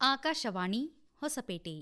ಆಕಾಶವಾಣಿ ಹೊಸಪೇಟೆ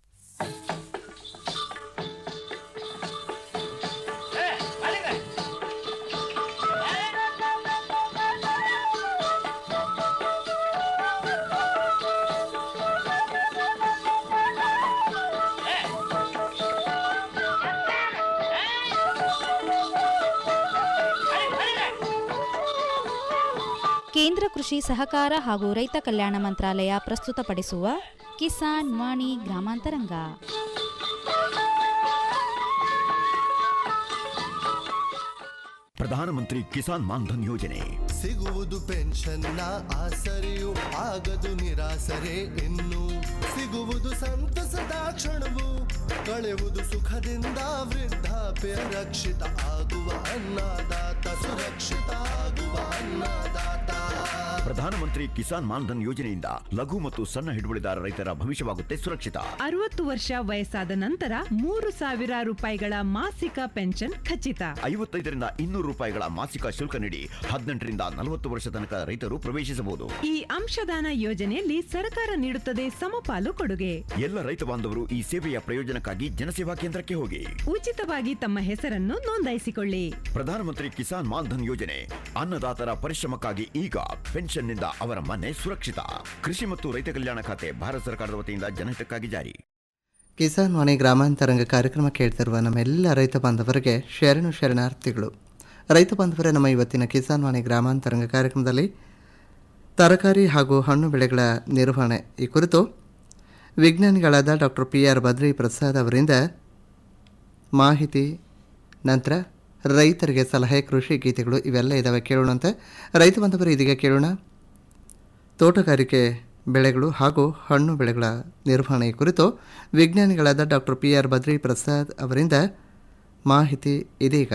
ಕೇಂದ್ರ ಕೃಷಿ ಸಹಕಾರ ಹಾಗೂ ರೈತ ಕಲ್ಯಾಣ ಮಂತ್ರಾಲಯ ಪ್ರಸ್ತುತಪಡಿಸುವ ಕಿಸಾನ್ ವಾಣಿ ಗ್ರಾಮಾಂತರಂಗ ಪ್ರಧಾನಮಂತ್ರಿ ಕಿಸಾನ್ ಮಾನ್ಧನ್ ಯೋಜನೆ ಸಿಗುವುದು ಪೆನ್ಷನ್ನ ಆಸರೆಯು ಆಗದು ನಿರಾಸರೆ ಇನ್ನು ಸಿಗುವುದು ಸಂತಸದ ಕ್ಷಣವು ಕಳೆಯುವುದು ಸುಖದಿಂದ ವೃದ್ಧಾಪ್ಯ ರಕ್ಷಿತ ಆಗುವ ಅನ್ನದಾತ ಸುರಕ್ಷಿತ ಆಗುವ ಅನ್ನದಾತ ಪ್ರಧಾನಮಂತ್ರಿ ಕಿಸಾನ್ ಮಾನ್ಧನ್ ಯೋಜನೆಯಿಂದ ಲಘು ಮತ್ತು ಸಣ್ಣ ಹಿಡುವಳಿದಾರ ರೈತರ ಭವಿಷ್ಯವಾಗುತ್ತೆ ಸುರಕ್ಷಿತ ಅರವತ್ತು ವರ್ಷ ವಯಸ್ಸಾದ ನಂತರ ಮೂರು ಸಾವಿರ ರೂಪಾಯಿಗಳ ಮಾಸಿಕ ಪೆನ್ಷನ್ ಖಚಿತ ಐವತ್ತೈದರಿಂದ ಇನ್ನೂರು ರೂಪಾಯಿಗಳ ಮಾಸಿಕ ಶುಲ್ಕ ನೀಡಿ ಹದಿನೆಂಟರಿಂದ ನಲವತ್ತು ವರ್ಷ ತನಕ ರೈತರು ಪ್ರವೇಶಿಸಬಹುದು ಈ ಅಂಶದಾನ ಯೋಜನೆಯಲ್ಲಿ ಸರ್ಕಾರ ನೀಡುತ್ತದೆ ಸಮಪಾಲು ಕೊಡುಗೆ ಎಲ್ಲ ರೈತ ಬಾಂಧವರು ಈ ಸೇವೆಯ ಪ್ರಯೋಜನಕ್ಕಾಗಿ ಜನಸೇವಾ ಕೇಂದ್ರಕ್ಕೆ ಹೋಗಿ ಉಚಿತವಾಗಿ ತಮ್ಮ ಹೆಸರನ್ನು ನೋಂದಾಯಿಸಿಕೊಳ್ಳಿ ಪ್ರಧಾನಮಂತ್ರಿ ಕಿಸಾನ್ ಮಾನ್ಧನ್ ಯೋಜನೆ ಅನ್ನದಾತರ ಪರಿಶ್ರಮಕ್ಕಾಗಿ ಈಗ ಪೆನ್ಷನ್ನಿಂದ ಅವರ ಮನೆ ಸುರಕ್ಷಿತ ಕೃಷಿ ಮತ್ತು ರೈತ ಕಲ್ಯಾಣ ಖಾತೆ ಭಾರತ ಸರ್ಕಾರದ ವತಿಯಿಂದ ಜನಹಿತಕ್ಕಾಗಿ ಜಾರಿ ಕಿಸಾನ್ ವಾಣಿ ಗ್ರಾಮಾಂತರಂಗ ಕಾರ್ಯಕ್ರಮ ಕೇಳ್ತಿರುವ ನಮ್ಮೆಲ್ಲ ರೈತ ಬಾಂಧವರಿಗೆ ಶರಣು ಶರಣಾರ್ಥಿಗಳು ರೈತ ಬಾಂಧವರೇ ನಮ್ಮ ಇವತ್ತಿನ ಕಿಸಾನ್ ವಾಣಿ ಗ್ರಾಮಾಂತರಂಗ ಕಾರ್ಯಕ್ರಮದಲ್ಲಿ ತರಕಾರಿ ಹಾಗೂ ಹಣ್ಣು ಬೆಳೆಗಳ ನಿರ್ವಹಣೆ ಈ ಕುರಿತು ವಿಜ್ಞಾನಿಗಳಾದ doctor P R Badri Prasad ಅವರಿಂದ ಮಾಹಿತಿ ನಂತರ ರೈತರಿಗೆ ಸಲಹೆ ಕೃಷಿ ಗೀತೆಗಳು ಇವೆಲ್ಲ ಇದ್ದಾವೆ ಕೇಳೋಣಂತೆ ರೈತ ಬಾಂಧವರು ಇದೀಗ ಕೇಳೋಣ ತೋಟಗಾರಿಕೆ ಬೆಳೆಗಳು ಹಾಗೂ ಹಣ್ಣು ಬೆಳೆಗಳ ನಿರ್ವಹಣೆ ಕುರಿತು ವಿಜ್ಞಾನಿಗಳಾದ doctor P R Badri Prasad ಅವರಿಂದ ಮಾಹಿತಿ ಇದೀಗ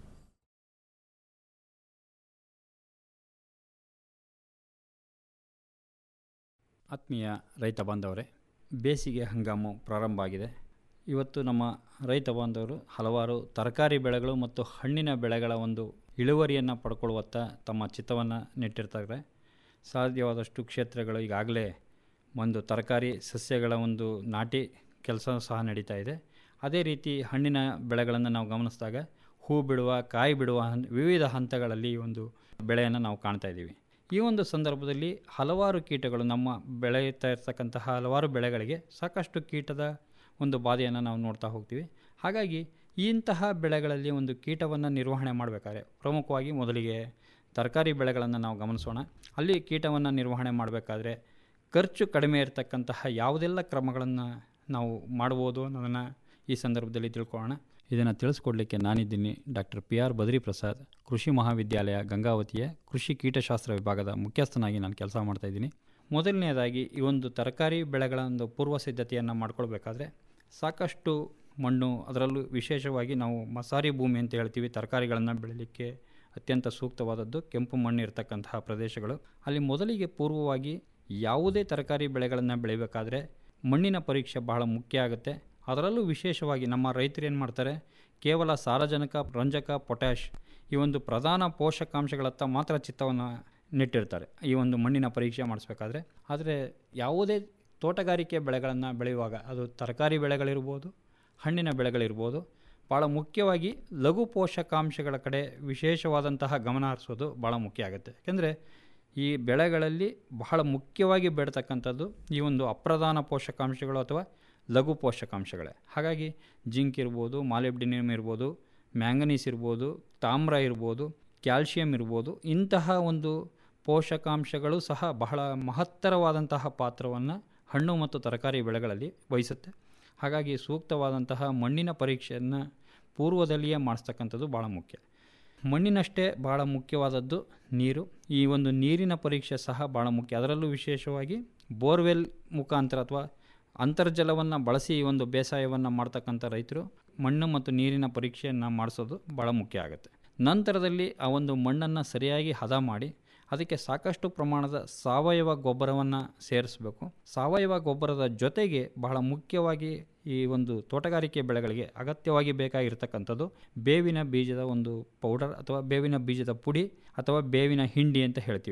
ಆತ್ಮೀಯ ರೈತ ಬಾಂಧವರೇ ಬೇಸಿಗೆ ಹಂಗಾಮು ಪ್ರಾರಂಭ ಆಗಿದೆ ಇವತ್ತು ನಮ್ಮ ರೈತ ಬಾಂಧವರು ಹಲವಾರು ತರಕಾರಿ ಬೆಳೆಗಳು ಮತ್ತು ಹಣ್ಣಿನ ಬೆಳೆಗಳ ಒಂದು ಇಳುವರಿಯನ್ನು ಪಡ್ಕೊಳ್ಳುವತ್ತ ತಮ್ಮ ಚಿತ್ತವನ್ನು ನೆಟ್ಟಿರ್ತಾರೆ ಸಾಧ್ಯವಾದಷ್ಟು ಕ್ಷೇತ್ರಗಳು ಈಗಾಗಲೇ ಒಂದು ತರಕಾರಿ ಸಸ್ಯಗಳ ಒಂದು ನಾಟಿ ಕೆಲಸ ಸಹ ನಡೀತಾ ಇದೆ ಅದೇ ರೀತಿ ಹಣ್ಣಿನ ಬೆಳೆಗಳನ್ನು ನಾವು ಗಮನಿಸಿದಾಗ ಹೂ ಬಿಡುವ ಕಾಯಿ ಬಿಡುವ ಹನ್- ವಿವಿಧ ಹಂತಗಳಲ್ಲಿ ಈ ಒಂದು ಬೆಳೆಯನ್ನು ನಾವು ಕಾಣ್ತಾ ಇದ್ದೀವಿ ಈ ಒಂದು ಸಂದರ್ಭದಲ್ಲಿ ಹಲವಾರು ಕೀಟಗಳು ನಮ್ಮ ಬೆಳೆಯುತ್ತಾ ಇರ್ತಕ್ಕಂತಹ ಹಲವಾರು ಬೆಳೆಗಳಿಗೆ ಸಾಕಷ್ಟು ಕೀಟದ ಒಂದು ಬಾಧೆಯನ್ನು ನಾವು ನೋಡ್ತಾ ಹೋಗ್ತೀವಿ ಹಾಗಾಗಿ ಇಂತಹ ಬೆಳೆಗಳಲ್ಲಿ ಒಂದು ಕೀಟವನ್ನು ನಿರ್ವಹಣೆ ಮಾಡಬೇಕಾದ್ರೆ ಪ್ರಮುಖವಾಗಿ ಮೊದಲಿಗೆ ತರಕಾರಿ ಬೆಳೆಗಳನ್ನು ನಾವು ಗಮನಿಸೋಣ ಅಲ್ಲಿ ಕೀಟವನ್ನು ನಿರ್ವಹಣೆ ಮಾಡಬೇಕಾದ್ರೆ ಖರ್ಚು ಕಡಿಮೆ ಇರತಕ್ಕಂತಹ ಯಾವುದೆಲ್ಲ ಕ್ರಮಗಳನ್ನು ನಾವು ಮಾಡ್ಬೋದು ಅನ್ನೋದನ್ನು ಈ ಸಂದರ್ಭದಲ್ಲಿ ತಿಳ್ಕೊಳ್ಳೋಣ ಇದನ್ನು ತಿಳಿಸ್ಕೊಡ್ಲಿಕ್ಕೆ ನಾನಿದ್ದೀನಿ doctor P R Badri Prasad ಕೃಷಿ ಮಹಾವಿದ್ಯಾಲಯ ಗಂಗಾವತಿಯ ಕೃಷಿ ಕೀಟಶಾಸ್ತ್ರ ವಿಭಾಗದ ಮುಖ್ಯಸ್ಥನಾಗಿ ನಾನು ಕೆಲಸ ಮಾಡ್ತಾಯಿದ್ದೀನಿ ಮೊದಲನೆಯದಾಗಿ ಈ ಒಂದು ತರಕಾರಿ ಬೆಳೆಗಳ ಒಂದು ಪೂರ್ವ ಸಿದ್ಧತೆಯನ್ನು ಮಾಡ್ಕೊಳ್ಬೇಕಾದ್ರೆ ಸಾಕಷ್ಟು ಮಣ್ಣು ಅದರಲ್ಲೂ ವಿಶೇಷವಾಗಿ ನಾವು ಮಸಾರಿ ಭೂಮಿ ಅಂತ ಹೇಳ್ತೀವಿ ತರಕಾರಿಗಳನ್ನು ಬೆಳೀಲಿಕ್ಕೆ ಅತ್ಯಂತ ಸೂಕ್ತವಾದದ್ದು ಕೆಂಪು ಮಣ್ಣು ಇರತಕ್ಕಂತಹ ಪ್ರದೇಶಗಳು ಅಲ್ಲಿ ಮೊದಲಿಗೆ ಪೂರ್ವವಾಗಿ ಯಾವುದೇ ತರಕಾರಿ ಬೆಳೆಗಳನ್ನು ಬೆಳಿಬೇಕಾದ್ರೆ ಮಣ್ಣಿನ ಪರೀಕ್ಷೆ ಬಹಳ ಮುಖ್ಯ ಆಗುತ್ತೆ ಅದರಲ್ಲೂ ವಿಶೇಷವಾಗಿ ನಮ್ಮ ರೈತರು ಏನು ಮಾಡ್ತಾರೆ ಕೇವಲ ಸಾರಜನಕ ರಂಜಕ ಪೊಟ್ಯಾಷ್ ಈ ಒಂದು ಪ್ರಧಾನ ಪೋಷಕಾಂಶಗಳತ್ತ ಮಾತ್ರ ಚಿತ್ತವನ್ನು ನೆಟ್ಟಿರ್ತಾರೆ ಈ ಒಂದು ಮಣ್ಣಿನ ಪರೀಕ್ಷೆ ಮಾಡಿಸ್ಬೇಕಾದ್ರೆ ಆದರೆ ಯಾವುದೇ ತೋಟಗಾರಿಕೆ ಬೆಳೆಗಳನ್ನು ಬೆಳೆಯುವಾಗ ಅದು ತರಕಾರಿ ಬೆಳೆಗಳಿರ್ಬೋದು ಹಣ್ಣಿನ ಬೆಳೆಗಳಿರ್ಬೋದು ಭಾಳ ಮುಖ್ಯವಾಗಿ ಲಘು ಪೋಷಕಾಂಶಗಳ ಕಡೆ ವಿಶೇಷವಾದಂತಹ ಗಮನ ಹರಿಸೋದು ಭಾಳ ಮುಖ್ಯ ಆಗುತ್ತೆ ಯಾಕೆಂದರೆ ಈ ಬೆಳೆಗಳಲ್ಲಿ ಬಹಳ ಮುಖ್ಯವಾಗಿ ಬೆಳತಕ್ಕಂಥದ್ದು ಈ ಒಂದು ಅಪ್ರಧಾನ ಪೋಷಕಾಂಶಗಳು ಅಥವಾ ಲಘು ಪೋಷಕಾಂಶಗಳೇ ಹಾಗಾಗಿ ಜಿಂಕ್ ಇರ್ಬೋದು ಮಾಲಿಬ್ಡಿನಿಯಮ್ ಇರ್ಬೋದು ಮ್ಯಾಂಗನೀಸ್ ಇರ್ಬೋದು ತಾಮ್ರ ಇರ್ಬೋದು ಕ್ಯಾಲ್ಶಿಯಂ ಇರ್ಬೋದು ಇಂತಹ ಒಂದು ಪೋಷಕಾಂಶಗಳು ಸಹ ಬಹಳ ಮಹತ್ತರವಾದಂತಹ ಪಾತ್ರವನ್ನು ಹಣ್ಣು ಮತ್ತು ತರಕಾರಿ ಬೆಳೆಗಳಲ್ಲಿ ವಹಿಸುತ್ತೆ ಹಾಗಾಗಿ ಸೂಕ್ತವಾದಂತಹ ಮಣ್ಣಿನ ಪರೀಕ್ಷೆಯನ್ನು ಪೂರ್ವದಲ್ಲಿಯೇ ಮಾಡಿಸ್ತಕ್ಕಂಥದ್ದು ಭಾಳ ಮುಖ್ಯ ಮಣ್ಣಿನಷ್ಟೇ ಭಾಳ ಮುಖ್ಯವಾದದ್ದು ನೀರು ಈ ಒಂದು ನೀರಿನ ಪರೀಕ್ಷೆ ಸಹ ಭಾಳ ಮುಖ್ಯ ಅದರಲ್ಲೂ ವಿಶೇಷವಾಗಿ ಬೋರ್ವೆಲ್ ಮುಖಾಂತರ ಅಥವಾ ಅಂತರ್ಜಲವನ್ನು ಬಳಸಿ ಈ ಒಂದು ಬೇಸಾಯವನ್ನು ಮಾಡ್ತಕ್ಕಂಥ ರೈತರು ಮಣ್ಣು ಮತ್ತು ನೀರಿನ ಪರೀಕ್ಷೆಯನ್ನು ಮಾಡಿಸೋದು ಭಾಳ ಮುಖ್ಯ ಆಗುತ್ತೆ ನಂತರದಲ್ಲಿ ಆ ಒಂದು ಮಣ್ಣನ್ನು ಸರಿಯಾಗಿ ಹದ ಮಾಡಿ ಅದಕ್ಕೆ ಸಾಕಷ್ಟು ಪ್ರಮಾಣದ ಸಾವಯವ ಗೊಬ್ಬರವನ್ನು ಸೇರಿಸಬೇಕು ಸಾವಯವ ಗೊಬ್ಬರದ ಜೊತೆಗೆ ಬಹಳ ಮುಖ್ಯವಾಗಿ ಈ ಒಂದು ತೋಟಗಾರಿಕೆ ಬೆಳೆಗಳಿಗೆ ಅಗತ್ಯವಾಗಿ ಬೇಕಾಗಿರ್ತಕ್ಕಂಥದ್ದು ಬೇವಿನ ಬೀಜದ ಒಂದು ಪೌಡರ್ ಅಥವಾ ಬೇವಿನ ಬೀಜದ ಪುಡಿ ಅಥವಾ ಬೇವಿನ ಹಿಂಡಿ ಅಂತ ಹೇಳ್ತೀವಿ ನಾವು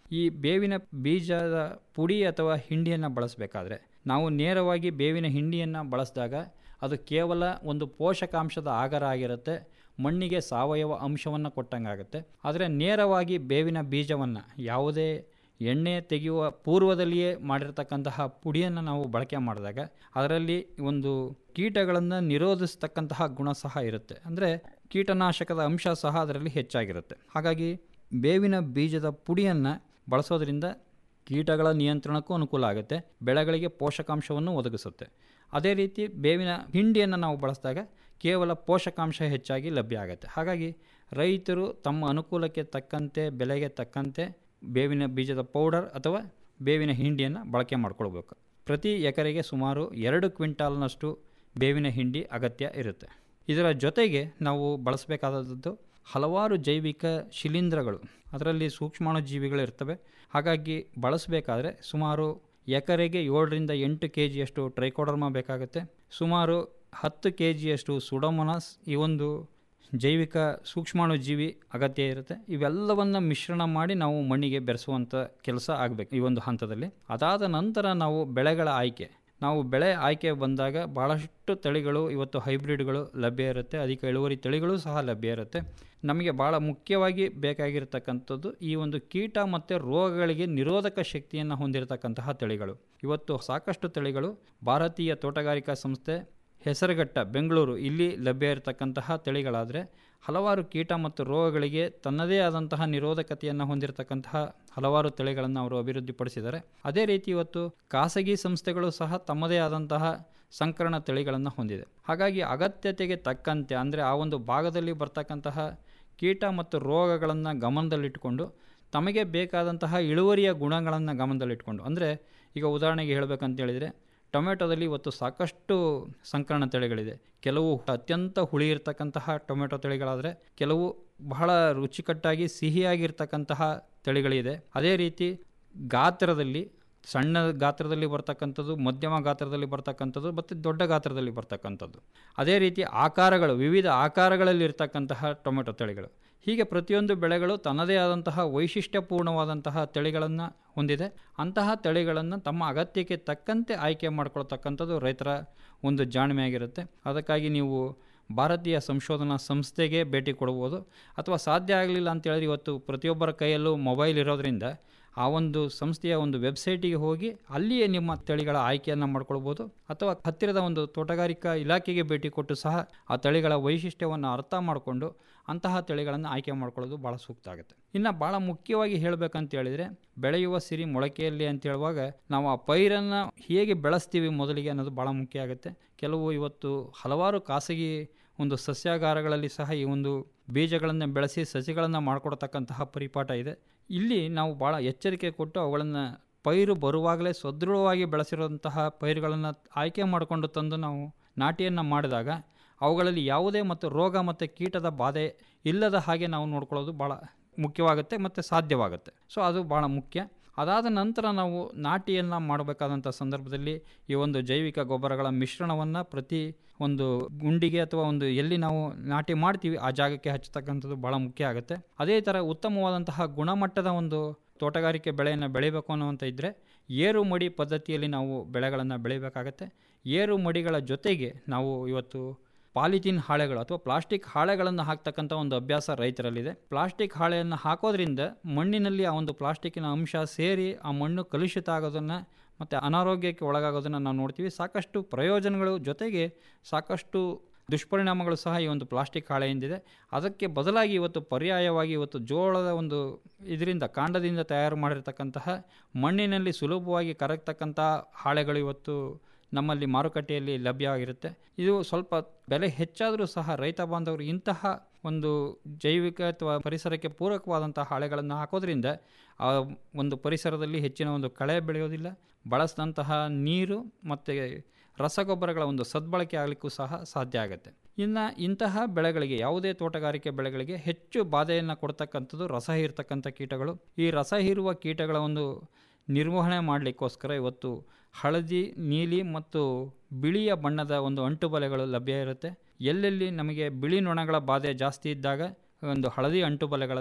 ಈ ಬೇವಿನ ಬೀಜದ ಪುಡಿ ಅಥವಾ ಹಿಂಡಿಯನ್ನು ಬಳಸಬೇಕಾದ್ರೆ ನಾವು ನೇರವಾಗಿ ಬೇವಿನ ಹಿಂಡಿಯನ್ನು ಬಳಸಿದಾಗ ಅದು ಕೇವಲ ಒಂದು ಪೋಷಕಾಂಶದ ಆಗರ ಆಗಿರುತ್ತೆ ಮಣ್ಣಿಗೆ ಸಾವಯವ ಅಂಶವನ್ನು ಕೊಟ್ಟಂಗಾಗುತ್ತೆ ಆದರೆ ನೇರವಾಗಿ ಬೇವಿನ ಬೀಜವನ್ನು ಯಾವುದೇ ಎಣ್ಣೆ ತೆಗೆಯುವ ಪೂರ್ವದಲ್ಲಿಯೇ ಮಾಡಿರ್ತಕ್ಕಂತಹ ಪುಡಿಯನ್ನು ನಾವು ಬಳಕೆ ಮಾಡಿದಾಗ ಅದರಲ್ಲಿ ಒಂದು ಕೀಟಗಳನ್ನು ನಿರೋಧಿಸ್ತಕ್ಕಂತಹ ಗುಣ ಸಹ ಇರುತ್ತೆ ಅಂದರೆ ಕೀಟನಾಶಕದ ಅಂಶ ಸಹ ಅದರಲ್ಲಿ ಹೆಚ್ಚಾಗಿರುತ್ತೆ ಹಾಗಾಗಿ ಬೇವಿನ ಬೀಜದ ಪುಡಿಯನ್ನು ಬಳಸೋದ್ರಿಂದ ಕೀಟಗಳ ನಿಯಂತ್ರಣಕ್ಕೂ ಅನುಕೂಲ ಆಗುತ್ತೆ ಬೆಳೆಗಳಿಗೆ ಪೋಷಕಾಂಶವನ್ನು ಒದಗಿಸುತ್ತೆ ಅದೇ ರೀತಿ ಬೇವಿನ ಹಿಂಡಿಯನ್ನು ನಾವು ಬಳಸಿದಾಗ ಕೇವಲ ಪೋಷಕಾಂಶ ಹೆಚ್ಚಾಗಿ ಲಭ್ಯ ಆಗುತ್ತೆ ಹಾಗಾಗಿ ರೈತರು ತಮ್ಮ ಅನುಕೂಲಕ್ಕೆ ತಕ್ಕಂತೆ ಬೆಲೆಗೆ ತಕ್ಕಂತೆ ಬೇವಿನ ಬೀಜದ ಪೌಡರ್ ಅಥವಾ ಬೇವಿನ ಹಿಂಡಿಯನ್ನು ಬಳಕೆ ಮಾಡ್ಕೊಳ್ಬೇಕು ಪ್ರತಿ ಎಕರೆಗೆ ಸುಮಾರು ಎರಡು ಕ್ವಿಂಟಾಲ್ನಷ್ಟು ಬೇವಿನ ಹಿಂಡಿ ಅಗತ್ಯ ಇರುತ್ತೆ ಇದರ ಜೊತೆಗೆ ನಾವು ಬಳಸಬೇಕಾದದ್ದು ಹಲವಾರು ಜೈವಿಕ ಶಿಲೀಂಧ್ರಗಳು ಅದರಲ್ಲಿ ಸೂಕ್ಷ್ಮಾಣು ಜೀವಿಗಳು ಇರ್ತವೆ ಹಾಗಾಗಿ ಬಳಸಬೇಕಾದ್ರೆ ಸುಮಾರು ಎಕರೆಗೆ ಏಳರಿಂದ ಎಂಟು ಕೆ ಜಿಯಷ್ಟು ಟ್ರೈಕೋಡರ್ಮಾ ಬೇಕಾಗುತ್ತೆ ಸುಮಾರು ಹತ್ತು ಕೆ ಜಿಯಷ್ಟು ಸುಡೋಮೊನಾಸ್ ಈ ಒಂದು ಜೈವಿಕ ಸೂಕ್ಷ್ಮಾಣು ಜೀವಿ ಅಗತ್ಯ ಇರುತ್ತೆ ಇವೆಲ್ಲವನ್ನು ಮಿಶ್ರಣ ಮಾಡಿ ನಾವು ಮಣ್ಣಿಗೆ ಬೆರೆಸುವಂಥ ಕೆಲಸ ಆಗಬೇಕು ಈ ಒಂದು ಹಂತದಲ್ಲಿ ಅದಾದ ನಂತರ ನಾವು ಬೆಳೆಗಳ ಆಯ್ಕೆ ನಾವು ಬೆಳೆ ಆಯ್ಕೆ ಬಂದಾಗ ಭಾಳಷ್ಟು ತಳಿಗಳು ಇವತ್ತು ಹೈಬ್ರಿಡ್ಗಳು ಲಭ್ಯ ಇರುತ್ತೆ ಅಧಿಕ ಇಳುವರಿ ತಳಿಗಳು ಸಹ ಲಭ್ಯ ಇರುತ್ತೆ ನಮಗೆ ಭಾಳ ಮುಖ್ಯವಾಗಿ ಬೇಕಾಗಿರ್ತಕ್ಕಂಥದ್ದು ಈ ಒಂದು ಕೀಟ ಮತ್ತು ರೋಗಗಳಿಗೆ ನಿರೋಧಕ ಶಕ್ತಿಯನ್ನು ಹೊಂದಿರತಕ್ಕಂತಹ ತಳಿಗಳು ಇವತ್ತು ಸಾಕಷ್ಟು ತಳಿಗಳು ಭಾರತೀಯ ತೋಟಗಾರಿಕಾ ಸಂಸ್ಥೆ ಹೆಸರುಘಟ್ಟ ಬೆಂಗಳೂರು ಇಲ್ಲಿ ಲಭ್ಯ ಇರತಕ್ಕಂತಹ ತಳಿಗಳಾದರೆ ಹಲವಾರು ಕೀಟ ಮತ್ತು ರೋಗಗಳಿಗೆ ತನ್ನದೇ ಆದಂತಹ ನಿರೋಧಕತೆಯನ್ನು ಹೊಂದಿರತಕ್ಕಂತಹ ಹಲವಾರು ತಳಿಗಳನ್ನು ಅವರು ಅಭಿವೃದ್ಧಿಪಡಿಸಿದ್ದಾರೆ ಅದೇ ರೀತಿ ಇವತ್ತು ಖಾಸಗಿ ಸಂಸ್ಥೆಗಳು ಸಹ ತಮ್ಮದೇ ಆದಂತಹ ಸಂಕರಣ ತಳಿಗಳನ್ನು ಹೊಂದಿದೆ ಹಾಗಾಗಿ ಅಗತ್ಯತೆಗೆ ತಕ್ಕಂತೆ ಅಂದರೆ ಆ ಒಂದು ಭಾಗದಲ್ಲಿ ಬರ್ತಕ್ಕಂತಹ ಕೀಟ ಮತ್ತು ರೋಗಗಳನ್ನು ಗಮನದಲ್ಲಿಟ್ಟುಕೊಂಡು ತಮಗೆ ಬೇಕಾದಂತಹ ಇಳುವರಿಯ ಗುಣಗಳನ್ನು ಗಮನದಲ್ಲಿಟ್ಕೊಂಡು ಅಂದರೆ ಈಗ ಉದಾಹರಣೆಗೆ ಹೇಳಬೇಕಂತ ಹೇಳಿದರೆ ಟೊಮೆಟೊದಲ್ಲಿ ಇವತ್ತು ಸಾಕಷ್ಟು ಸಂಕರಣ ತಳಿಗಳಿದೆ ಕೆಲವು ಅತ್ಯಂತ ಹುಳಿ ಇರತಕ್ಕಂತಹ ಟೊಮೆಟೊ ತಳಿಗಳಾದರೆ ಕೆಲವು ಬಹಳ ರುಚಿಕಟ್ಟಾಗಿ ಸಿಹಿಯಾಗಿರ್ತಕ್ಕಂತಹ ತಳಿಗಳಿದೆ ಅದೇ ರೀತಿ ಗಾತ್ರದಲ್ಲಿ ಸಣ್ಣ ಗಾತ್ರದಲ್ಲಿ ಬರ್ತಕ್ಕಂಥದ್ದು ಮಧ್ಯಮ ಗಾತ್ರದಲ್ಲಿ ಬರ್ತಕ್ಕಂಥದ್ದು ಮತ್ತು ದೊಡ್ಡ ಗಾತ್ರದಲ್ಲಿ ಬರ್ತಕ್ಕಂಥದ್ದು ಅದೇ ರೀತಿ ಆಕಾರಗಳು ವಿವಿಧ ಆಕಾರಗಳಲ್ಲಿ ಇರ್ತಕ್ಕಂತಹ ಟೊಮೆಟೊ ತಳಿಗಳು ಹೀಗೆ ಪ್ರತಿಯೊಂದು ಬೆಳೆಗಳು ತನ್ನದೇ ಆದಂತಹ ವೈಶಿಷ್ಟ್ಯಪೂರ್ಣವಾದಂತಹ ತಳಿಗಳನ್ನು ಹೊಂದಿದೆ ಅಂತಹ ತಳಿಗಳನ್ನು ತಮ್ಮ ಅಗತ್ಯಕ್ಕೆ ತಕ್ಕಂತೆ ಆಯ್ಕೆ ಮಾಡ್ಕೊಳ್ತಕ್ಕಂಥದ್ದು ರೈತರ ಒಂದು ಜಾಣ್ಮೆಯಾಗಿರುತ್ತೆ ಅದಕ್ಕಾಗಿ ನೀವು ಭಾರತೀಯ ಸಂಶೋಧನಾ ಸಂಸ್ಥೆಗೆ ಭೇಟಿ ಕೊಡ್ಬೋದು ಅಥವಾ ಸಾಧ್ಯ ಆಗಲಿಲ್ಲ ಅಂತ ಹೇಳಿದ್ರೆ ಇವತ್ತು ಪ್ರತಿಯೊಬ್ಬರ ಕೈಯಲ್ಲೂ ಮೊಬೈಲ್ ಇರೋದರಿಂದ ಆ ಒಂದು ಸಂಸ್ಥೆಯ ಒಂದು ವೆಬ್ಸೈಟಿಗೆ ಹೋಗಿ ಅಲ್ಲಿಯೇ ನಿಮ್ಮ ತಳಿಗಳ ಆಯ್ಕೆಯನ್ನು ಮಾಡ್ಕೊಳ್ಬೋದು ಅಥವಾ ಹತ್ತಿರದ ಒಂದು ತೋಟಗಾರಿಕಾ ಇಲಾಖೆಗೆ ಭೇಟಿ ಕೊಟ್ಟು ಸಹ ಆ ತಳಿಗಳ ವೈಶಿಷ್ಟ್ಯವನ್ನು ಅರ್ಥ ಮಾಡಿಕೊಂಡು ಅಂತಹ ತಳಿಗಳನ್ನು ಆಯ್ಕೆ ಮಾಡ್ಕೊಳ್ಳೋದು ಭಾಳ ಸೂಕ್ತ ಆಗುತ್ತೆ ಇನ್ನು ಭಾಳ ಮುಖ್ಯವಾಗಿ ಹೇಳಬೇಕಂತ ಹೇಳಿದರೆ ಬೆಳೆಯುವ ಸಿರಿ ಮೊಳಕೆಯಲ್ಲಿ ಅಂತ ಹೇಳುವಾಗ ನಾವು ಆ ಪೈರನ್ನು ಹೇಗೆ ಬೆಳೆಸ್ತೀವಿ ಮೊದಲಿಗೆ ಅನ್ನೋದು ಭಾಳ ಮುಖ್ಯ ಆಗುತ್ತೆ ಕೆಲವು ಇವತ್ತು ಹಲವಾರು ಖಾಸಗಿ ಒಂದು ಸಸ್ಯಾಗಾರಗಳಲ್ಲಿ ಸಹ ಈ ಒಂದು ಬೀಜಗಳನ್ನು ಬೆಳೆಸಿ ಸಸಿಗಳನ್ನು ಮಾಡಿಕೊಡ್ತಕ್ಕಂತಹ ಪರಿಪಾಠ ಇದೆ ಇಲ್ಲಿ ನಾವು ಭಾಳ ಎಚ್ಚರಿಕೆ ಕೊಟ್ಟು ಅವುಗಳನ್ನು ಪೈರು ಬರುವಾಗಲೇ ಸದೃಢವಾಗಿ ಬೆಳೆಸಿರುವಂತಹ ಪೈರುಗಳನ್ನು ಆಯ್ಕೆ ಮಾಡಿಕೊಂಡು ತಂದು ನಾವು ನಾಟಿಯನ್ನು ಮಾಡಿದಾಗ ಅವುಗಳಲ್ಲಿ ಯಾವುದೇ ಮತ್ತು ರೋಗ ಮತ್ತು ಕೀಟದ ಬಾಧೆ ಇಲ್ಲದ ಹಾಗೆ ನಾವು ನೋಡ್ಕೊಳ್ಳೋದು ಭಾಳ ಮುಖ್ಯವಾಗುತ್ತೆ ಮತ್ತು ಸಾಧ್ಯವಾಗುತ್ತೆ ಸೊ ಅದು ಭಾಳ ಮುಖ್ಯ ಅದಾದ ನಂತರ ನಾವು ನಾಟಿಯನ್ನು ಮಾಡಬೇಕಾದಂಥ ಸಂದರ್ಭದಲ್ಲಿ ಈ ಒಂದು ಜೈವಿಕ ಗೊಬ್ಬರಗಳ ಮಿಶ್ರಣವನ್ನು ಪ್ರತಿ ಒಂದು ಗುಂಡಿಗೆ ಅಥವಾ ಒಂದು ಎಲ್ಲಿ ನಾವು ನಾಟಿ ಮಾಡ್ತೀವಿ ಆ ಜಾಗಕ್ಕೆ ಹಚ್ಚತಕ್ಕಂಥದ್ದು ಭಾಳ ಮುಖ್ಯ ಆಗುತ್ತೆ ಅದೇ ಥರ ಉತ್ತಮವಾದಂತಹ ಗುಣಮಟ್ಟದ ಒಂದು ತೋಟಗಾರಿಕೆ ಬೆಳೆಯನ್ನು ಬೆಳಿಬೇಕು ಅನ್ನುವಂಥ ಇದ್ದರೆ ಏರು ಮಡಿ ಪದ್ಧತಿಯಲ್ಲಿ ನಾವು ಬೆಳೆಗಳನ್ನು ಬೆಳಿಬೇಕಾಗತ್ತೆ ಏರು ಮಡಿಗಳ ಜೊತೆಗೆ ನಾವು ಇವತ್ತು ಪಾಲಿಥೀನ್ ಹಾಳೆಗಳು ಅಥವಾ ಪ್ಲಾಸ್ಟಿಕ್ ಹಾಳೆಗಳನ್ನು ಹಾಕ್ತಕ್ಕಂಥ ಒಂದು ಅಭ್ಯಾಸ ರೈತರಲ್ಲಿದೆ ಪ್ಲಾಸ್ಟಿಕ್ ಹಾಳೆಯನ್ನು ಹಾಕೋದ್ರಿಂದ ಮಣ್ಣಿನಲ್ಲಿ ಆ ಒಂದು ಪ್ಲಾಸ್ಟಿಕ್ಕಿನ ಅಂಶ ಸೇರಿ ಆ ಮಣ್ಣು ಕಲುಷಿತ ಆಗೋದನ್ನು ಮತ್ತು ಅನಾರೋಗ್ಯಕ್ಕೆ ಒಳಗಾಗೋದನ್ನು ನಾವು ನೋಡ್ತೀವಿ ಸಾಕಷ್ಟು ಪ್ರಯೋಜನಗಳು ಜೊತೆಗೆ ಸಾಕಷ್ಟು ದುಷ್ಪರಿಣಾಮಗಳು ಸಹ ಈ ಒಂದು ಪ್ಲಾಸ್ಟಿಕ್ ಹಾಳೆಯಿಂದಿದೆ ಅದಕ್ಕೆ ಬದಲಾಗಿ ಇವತ್ತು ಪರ್ಯಾಯವಾಗಿ ಇವತ್ತು ಜೋಳದ ಒಂದು ಇದರಿಂದ ಕಾಂಡದಿಂದ ತಯಾರು ಮಾಡಿರ್ತಕ್ಕಂತಹ ಮಣ್ಣಿನಲ್ಲಿ ಸುಲಭವಾಗಿ ಕರಗ್ತಕ್ಕಂಥ ಹಾಳೆಗಳು ಇವತ್ತು ನಮ್ಮಲ್ಲಿ ಮಾರುಕಟ್ಟೆಯಲ್ಲಿ ಲಭ್ಯವಾಗಿರುತ್ತೆ ಇದು ಸ್ವಲ್ಪ ಬೆಲೆ ಹೆಚ್ಚಾದರೂ ಸಹ ರೈತ ಬಾಂಧವರು ಇಂತಹ ಒಂದು ಜೈವಿಕ ಅಥವಾ ಪರಿಸರಕ್ಕೆ ಪೂರಕವಾದಂಥ ಹಾಳೆಗಳನ್ನು ಹಾಕೋದ್ರಿಂದ ಆ ಒಂದು ಪರಿಸರದಲ್ಲಿ ಹೆಚ್ಚಿನ ಒಂದು ಕಳೆ ಬೆಳೆಯೋದಿಲ್ಲ ಬಳಸಿದಂತಹ ನೀರು ಮತ್ತು ರಸಗೊಬ್ಬರಗಳ ಒಂದು ಸದ್ಬಳಕೆ ಆಗಲಿಕ್ಕೂ ಸಹ ಸಾಧ್ಯ ಆಗುತ್ತೆ ಇನ್ನು ಇಂತಹ ಬೆಳೆಗಳಿಗೆ ಯಾವುದೇ ತೋಟಗಾರಿಕೆ ಬೆಳೆಗಳಿಗೆ ಹೆಚ್ಚು ಬಾಧೆಯನ್ನು ಕೊಡ್ತಕ್ಕಂಥದ್ದು ರಸ ಹೀರ್ತಕ್ಕಂಥ ಕೀಟಗಳು ಈ ರಸ ಹೀರುವ ಕೀಟಗಳ ಒಂದು ನಿರ್ವಹಣೆ ಮಾಡಲಿಕ್ಕೋಸ್ಕರ ಇವತ್ತು ಹಳದಿ ನೀಲಿ ಮತ್ತು ಬಿಳಿಯ ಬಣ್ಣದ ಒಂದು ಅಂಟುಬಲೆಗಳು ಲಭ್ಯ ಇರುತ್ತೆ ಎಲ್ಲೆಲ್ಲಿ ನಮಗೆ ಬಿಳಿ ನೊಣಗಳ ಬಾಧೆ ಜಾಸ್ತಿ ಇದ್ದಾಗ ಒಂದು ಹಳದಿ ಅಂಟುಬಲೆಗಳನ್ನು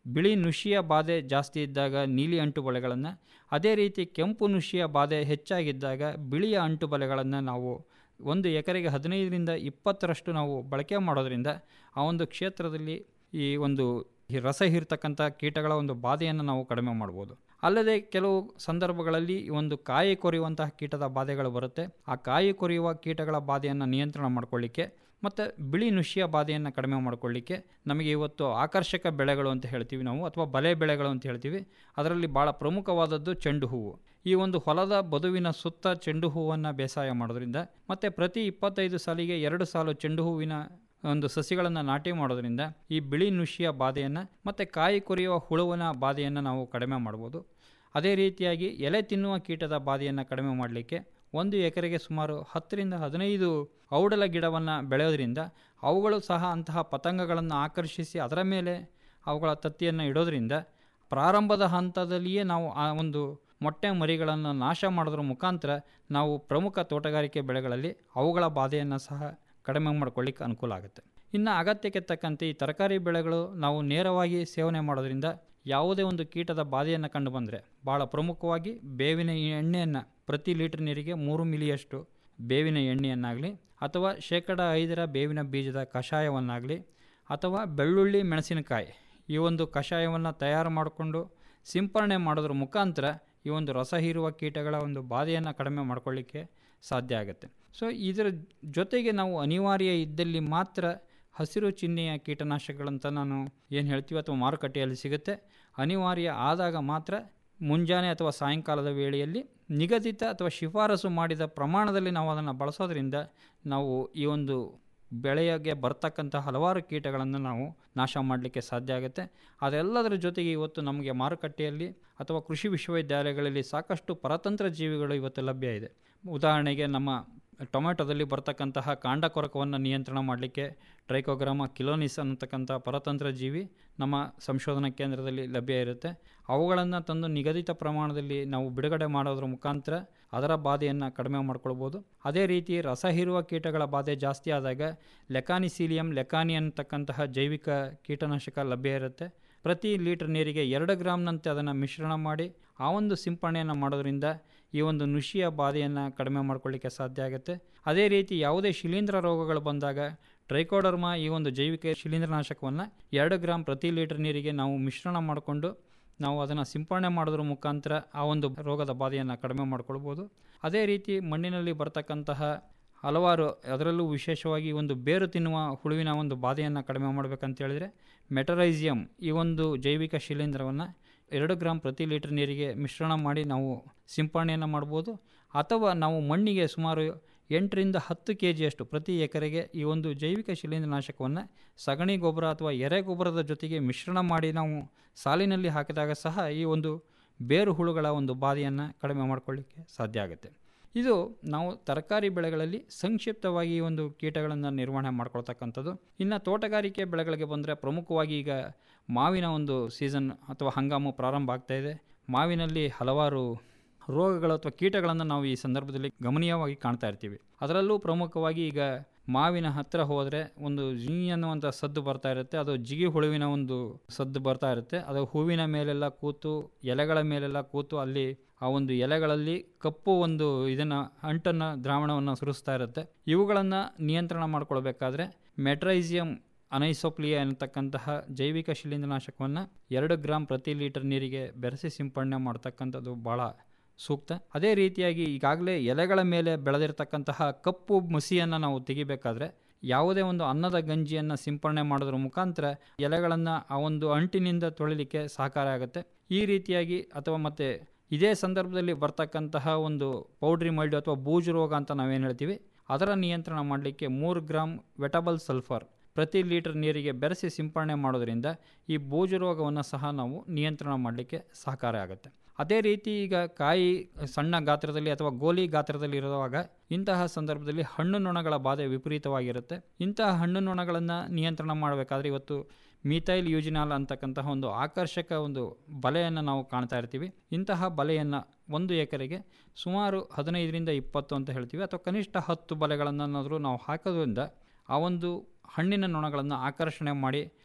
ಬಿಳಿ ನುಷಿಯ ಬಾಧೆ ಜಾಸ್ತಿ ಇದ್ದಾಗ ನೀಲಿ ಅಂಟು ಬಲೆಗಳನ್ನು ಅದೇ ರೀತಿ ಕೆಂಪು ನುಷಿಯ ಬಾಧೆ ಹೆಚ್ಚಾಗಿದ್ದಾಗ ಬಿಳಿಯ ಅಂಟು ಬಲೆಗಳನ್ನು ನಾವು ಒಂದು ಎಕರೆಗೆ ಹದಿನೈದರಿಂದ ಇಪ್ಪತ್ತರಷ್ಟು ನಾವು ಬಳಕೆ ಮಾಡೋದ್ರಿಂದ ಆ ಒಂದು ಕ್ಷೇತ್ರದಲ್ಲಿ ಈ ಒಂದು ಈ ರಸ ಹೀರ್ತಕ್ಕಂಥ ಕೀಟಗಳ ಒಂದು ಬಾಧೆಯನ್ನು ನಾವು ಕಡಿಮೆ ಮಾಡ್ಬೋದು ಅಲ್ಲದೆ ಕೆಲವು ಸಂದರ್ಭಗಳಲ್ಲಿ ಈ ಒಂದು ಕಾಯಿ ಕೊರೆಯುವಂತಹ ಕೀಟದ ಬಾಧೆಗಳು ಬರುತ್ತೆ ಆ ಕಾಯಿ ಕೊರೆಯುವ ಕೀಟಗಳ ಬಾಧೆಯನ್ನು ನಿಯಂತ್ರಣ ಮಾಡ್ಕೊಳ್ಳಿಕ್ಕೆ ಮತ್ತು ಬಿಳಿ ನುಷಿಯ ಬಾಧೆಯನ್ನು ಕಡಿಮೆ ಮಾಡ್ಕೊಳ್ಳಿಕ್ಕೆ ನಮಗೆ ಇವತ್ತು ಆಕರ್ಷಕ ಬೆಳೆಗಳು ಅಂತ ಹೇಳ್ತೀವಿ ನಾವು ಅಥವಾ ಬಲೆ ಬೆಳೆಗಳು ಅಂತ ಹೇಳ್ತೀವಿ ಅದರಲ್ಲಿ ಭಾಳ ಪ್ರಮುಖವಾದದ್ದು ಚೆಂಡು ಹೂವು ಈ ಒಂದು ಹೊಲದ ಬದುವಿನ ಸುತ್ತ ಚೆಂಡು ಹೂವನ್ನು ಬೇಸಾಯ ಮಾಡೋದ್ರಿಂದ ಮತ್ತು ಪ್ರತಿ ಇಪ್ಪತ್ತೈದು ಸಾಲಿಗೆ ಎರಡು ಸಾಲು ಚೆಂಡು ಹೂವಿನ ಒಂದು ಸಸಿಗಳನ್ನು ನಾಟಿ ಮಾಡೋದ್ರಿಂದ ಈ ಬಿಳಿ ನುಷಿಯ ಬಾಧೆಯನ್ನು ಮತ್ತು ಕಾಯಿ ಕೊರೆಯುವ ಹುಳುವಿನ ಬಾಧೆಯನ್ನು ನಾವು ಕಡಿಮೆ ಮಾಡ್ಬೋದು ಅದೇ ರೀತಿಯಾಗಿ ಎಲೆ ತಿನ್ನುವ ಕೀಟದ ಬಾಧೆಯನ್ನು ಕಡಿಮೆ ಮಾಡಲಿಕ್ಕೆ ಒಂದು ಎಕರೆಗೆ ಸುಮಾರು ಹತ್ತರಿಂದ ಹದಿನೈದು ಔಡಲ ಗಿಡವನ್ನು ಬೆಳೆಯೋದ್ರಿಂದ ಅವುಗಳು ಸಹ ಅಂತಹ ಪತಂಗಗಳನ್ನು ಆಕರ್ಷಿಸಿ ಅದರ ಮೇಲೆ ಅವುಗಳ ತತ್ತಿಯನ್ನು ಇಡೋದ್ರಿಂದ ಪ್ರಾರಂಭದ ಹಂತದಲ್ಲಿಯೇ ನಾವು ಆ ಒಂದು ಮೊಟ್ಟೆ ಮರಿಗಳನ್ನು ನಾಶ ಮಾಡೋದ್ರ ಮುಖಾಂತರ ನಾವು ಪ್ರಮುಖ ತೋಟಗಾರಿಕೆ ಬೆಳೆಗಳಲ್ಲಿ ಅವುಗಳ ಬಾಧೆಯನ್ನು ಸಹ ಕಡಿಮೆ ಮಾಡ್ಕೊಳ್ಳಿಕ್ಕೆ ಅನುಕೂಲ ಆಗುತ್ತೆ ಇನ್ನು ಅಗತ್ಯಕ್ಕೆ ತಕ್ಕಂತೆ ಈ ತರಕಾರಿ ಬೆಳೆಗಳು ನಾವು ನೇರವಾಗಿ ಸೇವನೆ ಮಾಡೋದ್ರಿಂದ ಯಾವುದೇ ಒಂದು ಕೀಟದ ಬಾಧೆಯನ್ನು ಕಂಡು ಬಂದರೆ ಭಾಳ ಪ್ರಮುಖವಾಗಿ ಬೇವಿನ ಎಣ್ಣೆಯನ್ನು ಪ್ರತಿ ಲೀಟರ್ ನೀರಿಗೆ ಮೂರು ಮಿಲಿಯಷ್ಟು ಬೇವಿನ ಎಣ್ಣೆಯನ್ನಾಗಲಿ ಅಥವಾ ಶೇಕಡ ಐದರ ಬೇವಿನ ಬೀಜದ ಕಷಾಯವನ್ನಾಗಲಿ ಅಥವಾ ಬೆಳ್ಳುಳ್ಳಿ ಮೆಣಸಿನಕಾಯಿ ಈ ಒಂದು ಕಷಾಯವನ್ನು ತಯಾರು ಮಾಡಿಕೊಂಡು ಸಿಂಪರಣೆ ಮಾಡೋದ್ರ ಮುಖಾಂತರ ಈ ಒಂದು ರಸ ಹೀರುವ ಕೀಟಗಳ ಒಂದು ಬಾಧೆಯನ್ನು ಕಡಿಮೆ ಮಾಡ್ಕೊಳ್ಳಿಕ್ಕೆ ಸಾಧ್ಯ ಆಗುತ್ತೆ ಸೊ ಇದರ ಜೊತೆಗೆ ನಾವು ಅನಿವಾರ್ಯ ಇದ್ದಲ್ಲಿ ಮಾತ್ರ ಹಸಿರು ಚಿಹ್ನೆಯ ಕೀಟನಾಶಕಗಳಂತ ನಾನು ಏನು ಹೇಳ್ತೀವಿ ಅಥವಾ ಮಾರುಕಟ್ಟೆಯಲ್ಲಿ ಸಿಗುತ್ತೆ ಅನಿವಾರ್ಯ ಆದಾಗ ಮಾತ್ರ ಮುಂಜಾನೆ ಅಥವಾ ಸಾಯಂಕಾಲದ ವೇಳೆಯಲ್ಲಿ ನಿಗದಿತ ಅಥವಾ ಶಿಫಾರಸು ಮಾಡಿದ ಪ್ರಮಾಣದಲ್ಲಿ ನಾವು ಅದನ್ನು ಬಳಸೋದ್ರಿಂದ ನಾವು ಈ ಒಂದು ಬೆಳೆಯಗೆ ಬರ್ತಕ್ಕಂಥ ಹಲವಾರು ಕೀಟಗಳನ್ನು ನಾವು ನಾಶ ಮಾಡಲಿಕ್ಕೆ ಸಾಧ್ಯ ಆಗುತ್ತೆ ಅದೆಲ್ಲದರ ಜೊತೆಗೆ ಇವತ್ತು ನಮಗೆ ಮಾರುಕಟ್ಟೆಯಲ್ಲಿ ಅಥವಾ ಕೃಷಿ ವಿಶ್ವವಿದ್ಯಾಲಯಗಳಲ್ಲಿ ಸಾಕಷ್ಟು ಪರತಂತ್ರ ಜೀವಿಗಳು ಇವತ್ತು ಲಭ್ಯ ಇದೆ ಉದಾಹರಣೆಗೆ ನಮ್ಮ ಟೊಮೆಟೊದಲ್ಲಿ ಬರ್ತಕ್ಕಂತಹ ಕಾಂಡ ಕೊರಕವನ್ನು ನಿಯಂತ್ರಣ ಮಾಡಲಿಕ್ಕೆ ಟ್ರೈಕೋಗ್ರಾಮ ಕಿಲೋನಿಸ್ ಅನ್ನತಕ್ಕಂಥ ಪರತಂತ್ರ ಜೀವಿ ನಮ್ಮ ಸಂಶೋಧನಾ ಕೇಂದ್ರದಲ್ಲಿ ಲಭ್ಯ ಇರುತ್ತೆ ಅವುಗಳನ್ನು ತಂದು ನಿಗದಿತ ಪ್ರಮಾಣದಲ್ಲಿ ನಾವು ಬಿಡುಗಡೆ ಮಾಡೋದ್ರ ಮುಖಾಂತರ ಅದರ ಬಾಧೆಯನ್ನು ಕಡಿಮೆ ಮಾಡ್ಕೊಳ್ಬೋದು ಅದೇ ರೀತಿ ರಸ ಹೀರುವ ಕೀಟಗಳ ಬಾಧೆ ಜಾಸ್ತಿ ಆದಾಗ ಲೆಕಾನಿಸೀಲಿಯಂ ಲೆಕಾನಿ ಅನ್ನತಕ್ಕಂತಹ ಜೈವಿಕ ಕೀಟನಾಶಕ ಲಭ್ಯ ಇರುತ್ತೆ ಪ್ರತಿ ಲೀಟರ್ ನೀರಿಗೆ ಎರಡು ಗ್ರಾಮ್ನಂತೆ ಅದನ್ನು ಮಿಶ್ರಣ ಮಾಡಿ ಆ ಒಂದು ಸಿಂಪರಣೆಯನ್ನು ಮಾಡೋದ್ರಿಂದ ಈ ಒಂದು ನುಷಿಯ ಬಾಧೆಯನ್ನು ಕಡಿಮೆ ಮಾಡ್ಕೊಳ್ಳಿಕ್ಕೆ ಸಾಧ್ಯ ಆಗುತ್ತೆ ಅದೇ ರೀತಿ ಯಾವುದೇ ಶಿಲೀಂಧ್ರ ರೋಗಗಳು ಬಂದಾಗ ಟ್ರೈಕೋಡರ್ಮಾ ಈ ಒಂದು ಜೈವಿಕ ಶಿಲೀಂಧ್ರನಾಶಕವನ್ನು ಎರಡು ಗ್ರಾಮ್ ಪ್ರತಿ ಲೀಟರ್ ನೀರಿಗೆ ನಾವು ಮಿಶ್ರಣ ಮಾಡಿಕೊಂಡು ನಾವು ಅದನ್ನು ಸಿಂಪರಣೆ ಮಾಡೋದ್ರ ಮುಖಾಂತರ ಆ ಒಂದು ರೋಗದ ಬಾಧೆಯನ್ನು ಕಡಿಮೆ ಮಾಡ್ಕೊಳ್ಬೋದು ಅದೇ ರೀತಿ ಮಣ್ಣಿನಲ್ಲಿ ಬರ್ತಕ್ಕಂತಹ ಹಲವಾರು ಅದರಲ್ಲೂ ವಿಶೇಷವಾಗಿ ಈ ಒಂದು ಬೇರು ತಿನ್ನುವ ಹುಳುವಿನ ಒಂದು ಬಾಧೆಯನ್ನು ಕಡಿಮೆ ಮಾಡಬೇಕಂತ ಹೇಳಿದರೆ ಮೆಟರೈಸಿಯಂ ಈ ಒಂದು ಜೈವಿಕ ಶಿಲೀಂಧ್ರವನ್ನು ಎರಡು ಗ್ರಾಮ್ ಪ್ರತಿ ಲೀಟರ್ ನೀರಿಗೆ ಮಿಶ್ರಣ ಮಾಡಿ ನಾವು ಸಿಂಪರಣೆಯನ್ನು ಮಾಡ್ಬೋದು ಅಥವಾ ನಾವು ಮಣ್ಣಿಗೆ ಸುಮಾರು ಎಂಟರಿಂದ ಹತ್ತು ಕೆ ಜಿಯಷ್ಟು ಪ್ರತಿ ಎಕರೆಗೆ ಈ ಒಂದು ಜೈವಿಕ ಶಿಲೀಂಧ್ರನಾಶಕವನ್ನು ಸಗಣಿ ಗೊಬ್ಬರ ಅಥವಾ ಎರೆ ಗೊಬ್ಬರದ ಜೊತೆಗೆ ಮಿಶ್ರಣ ಮಾಡಿ ನಾವು ಸಾಲಿನಲ್ಲಿ ಹಾಕಿದಾಗ ಸಹ ಈ ಒಂದು ಬೇರು ಹುಳುಗಳ ಒಂದು ಬಾಧೆಯನ್ನು ಕಡಿಮೆ ಮಾಡಿಕೊಳ್ಳಿಕ್ಕೆ ಸಾಧ್ಯ ಆಗುತ್ತೆ ಇದು ನಾವು ತರಕಾರಿ ಬೆಳೆಗಳಲ್ಲಿ ಸಂಕ್ಷಿಪ್ತವಾಗಿ ಈ ಒಂದು ಕೀಟಗಳನ್ನು ನಿರ್ವಹಣೆ ಮಾಡ್ಕೊಳ್ತಕ್ಕಂಥದ್ದು ಇನ್ನು ತೋಟಗಾರಿಕೆ ಬೆಳೆಗಳಿಗೆ ಬಂದರೆ ಪ್ರಮುಖವಾಗಿ ಈಗ ಮಾವಿನ ಒಂದು ಸೀಸನ್ ಅಥವಾ ಹಂಗಾಮು ಪ್ರಾರಂಭ ಆಗ್ತಾ ಇದೆ ಮಾವಿನಲ್ಲಿ ಹಲವಾರು ರೋಗಗಳು ಅಥವಾ ಕೀಟಗಳನ್ನು ನಾವು ಈ ಸಂದರ್ಭದಲ್ಲಿ ಗಮನೀಯವಾಗಿ ಕಾಣ್ತಾ ಇರ್ತೀವಿ ಅದರಲ್ಲೂ ಪ್ರಮುಖವಾಗಿ ಈಗ ಮಾವಿನ ಹತ್ತಿರ ಹೋದರೆ ಒಂದು ಜಿಂಗ್ ಅನ್ನುವಂಥ ಸದ್ದು ಬರ್ತಾ ಇರುತ್ತೆ ಅದು ಜಿಗಿ ಹುಳುವಿನ ಒಂದು ಸದ್ದು ಬರ್ತಾ ಇರುತ್ತೆ ಅದು ಹೂವಿನ ಮೇಲೆಲ್ಲ ಕೂತು ಎಲೆಗಳ ಮೇಲೆಲ್ಲ ಕೂತು ಅಲ್ಲಿ ಆ ಒಂದು ಎಲೆಗಳಲ್ಲಿ ಕಪ್ಪು ಒಂದು ಇದನ್ನು ಅಂಟನ್ನು ದ್ರಾವಣವನ್ನು ಸುರಿಸ್ತಾ ಇರುತ್ತೆ ಇವುಗಳನ್ನು ನಿಯಂತ್ರಣ ಮಾಡ್ಕೊಳ್ಬೇಕಾದ್ರೆ ಮೆಟ್ರೈಸಿಯಂ ಅನೈಸೋಪ್ಲಿಯಾ ಅನ್ನತಕ್ಕಂತಹ ಜೈವಿಕ ಶಿಲೀಂಧ್ರನಾಶಕವನ್ನು ಎರಡು ಗ್ರಾಮ್ ಪ್ರತಿ ಲೀಟರ್ ನೀರಿಗೆ ಬೆರೆಸಿ ಸಿಂಪಡಣೆ ಮಾಡ್ತಕ್ಕಂಥದ್ದು ಭಾಳ ಸೂಕ್ತ ಅದೇ ರೀತಿಯಾಗಿ ಈಗಾಗಲೇ ಎಲೆಗಳ ಮೇಲೆ ಬೆಳೆದಿರ್ತಕ್ಕಂತಹ ಕಪ್ಪು ಮಸಿಯನ್ನು ನಾವು ತೆಗಿಬೇಕಾದ್ರೆ ಯಾವುದೇ ಒಂದು ಅನ್ನದ ಗಂಜಿಯನ್ನು ಸಿಂಪಡಣೆ ಮಾಡೋದ್ರ ಮುಖಾಂತರ ಎಲೆಗಳನ್ನು ಆ ಒಂದು ಅಂಟಿನಿಂದ ತೊಳಿಲಿಕ್ಕೆ ಸಹಕಾರ ಆಗುತ್ತೆ ಈ ರೀತಿಯಾಗಿ ಅಥವಾ ಮತ್ತು ಇದೇ ಸಂದರ್ಭದಲ್ಲಿ ಬರ್ತಕ್ಕಂತಹ ಒಂದು ಪೌಡ್ರಿ ಮೈಲ್ಡ್ ಅಥವಾ ಬೂಜು ರೋಗ ಅಂತ ನಾವೇನು ಹೇಳ್ತೀವಿ ಅದರ ನಿಯಂತ್ರಣ ಮಾಡಲಿಕ್ಕೆ ಮೂರು ಗ್ರಾಮ್ ವೆಟಬಲ್ ಸಲ್ಫರ್ ಪ್ರತಿ ಲೀಟರ್ ನೀರಿಗೆ ಬೆರೆಸಿ ಸಿಂಪಡಣೆ ಮಾಡೋದ್ರಿಂದ ಈ ಬೂಜು ರೋಗವನ್ನು ಸಹ ನಾವು ನಿಯಂತ್ರಣ ಮಾಡಲಿಕ್ಕೆ ಸಹಕಾರ ಆಗುತ್ತೆ ಅದೇ ರೀತಿ ಈಗ ಕಾಯಿ ಸಣ್ಣ ಗಾತ್ರದಲ್ಲಿ ಅಥವಾ ಗೋಲಿ ಗಾತ್ರದಲ್ಲಿ ಇರುವಾಗ ಇಂತಹ ಸಂದರ್ಭದಲ್ಲಿ ಹಣ್ಣು ನೊಣಗಳ ಬಾಧೆ ವಿಪರೀತವಾಗಿರುತ್ತೆ ಇಂತಹ ಹಣ್ಣು ನೊಣಗಳನ್ನು ನಿಯಂತ್ರಣ ಮಾಡಬೇಕಾದ್ರೆ ಇವತ್ತು ಮೀಥೈಲ್ ಯೂಜಿನಾಲ್ ಅಂತಕ್ಕಂತಹ ಒಂದು ಆಕರ್ಷಕ ಒಂದು ಬಲೆಯನ್ನು ನಾವು ಕಾಣ್ತಾ ಇರ್ತೀವಿ ಇಂತಹ ಬಲೆಯನ್ನು ಒಂದು ಎಕರೆಗೆ ಸುಮಾರು ಹದಿನೈದರಿಂದ ಇಪ್ಪತ್ತು ಅಂತ ಹೇಳ್ತೀವಿ ಅಥವಾ ಕನಿಷ್ಠ ಹತ್ತು ಬಲೆಗಳನ್ನಾದರೂ ನಾವು ಹಾಕೋದ್ರಿಂದ ಆ ಒಂದು ಹಣ್ಣಿನ ನೊಣಗಳನ್ನು ಆಕರ್ಷಣೆ ಮಾಡಿ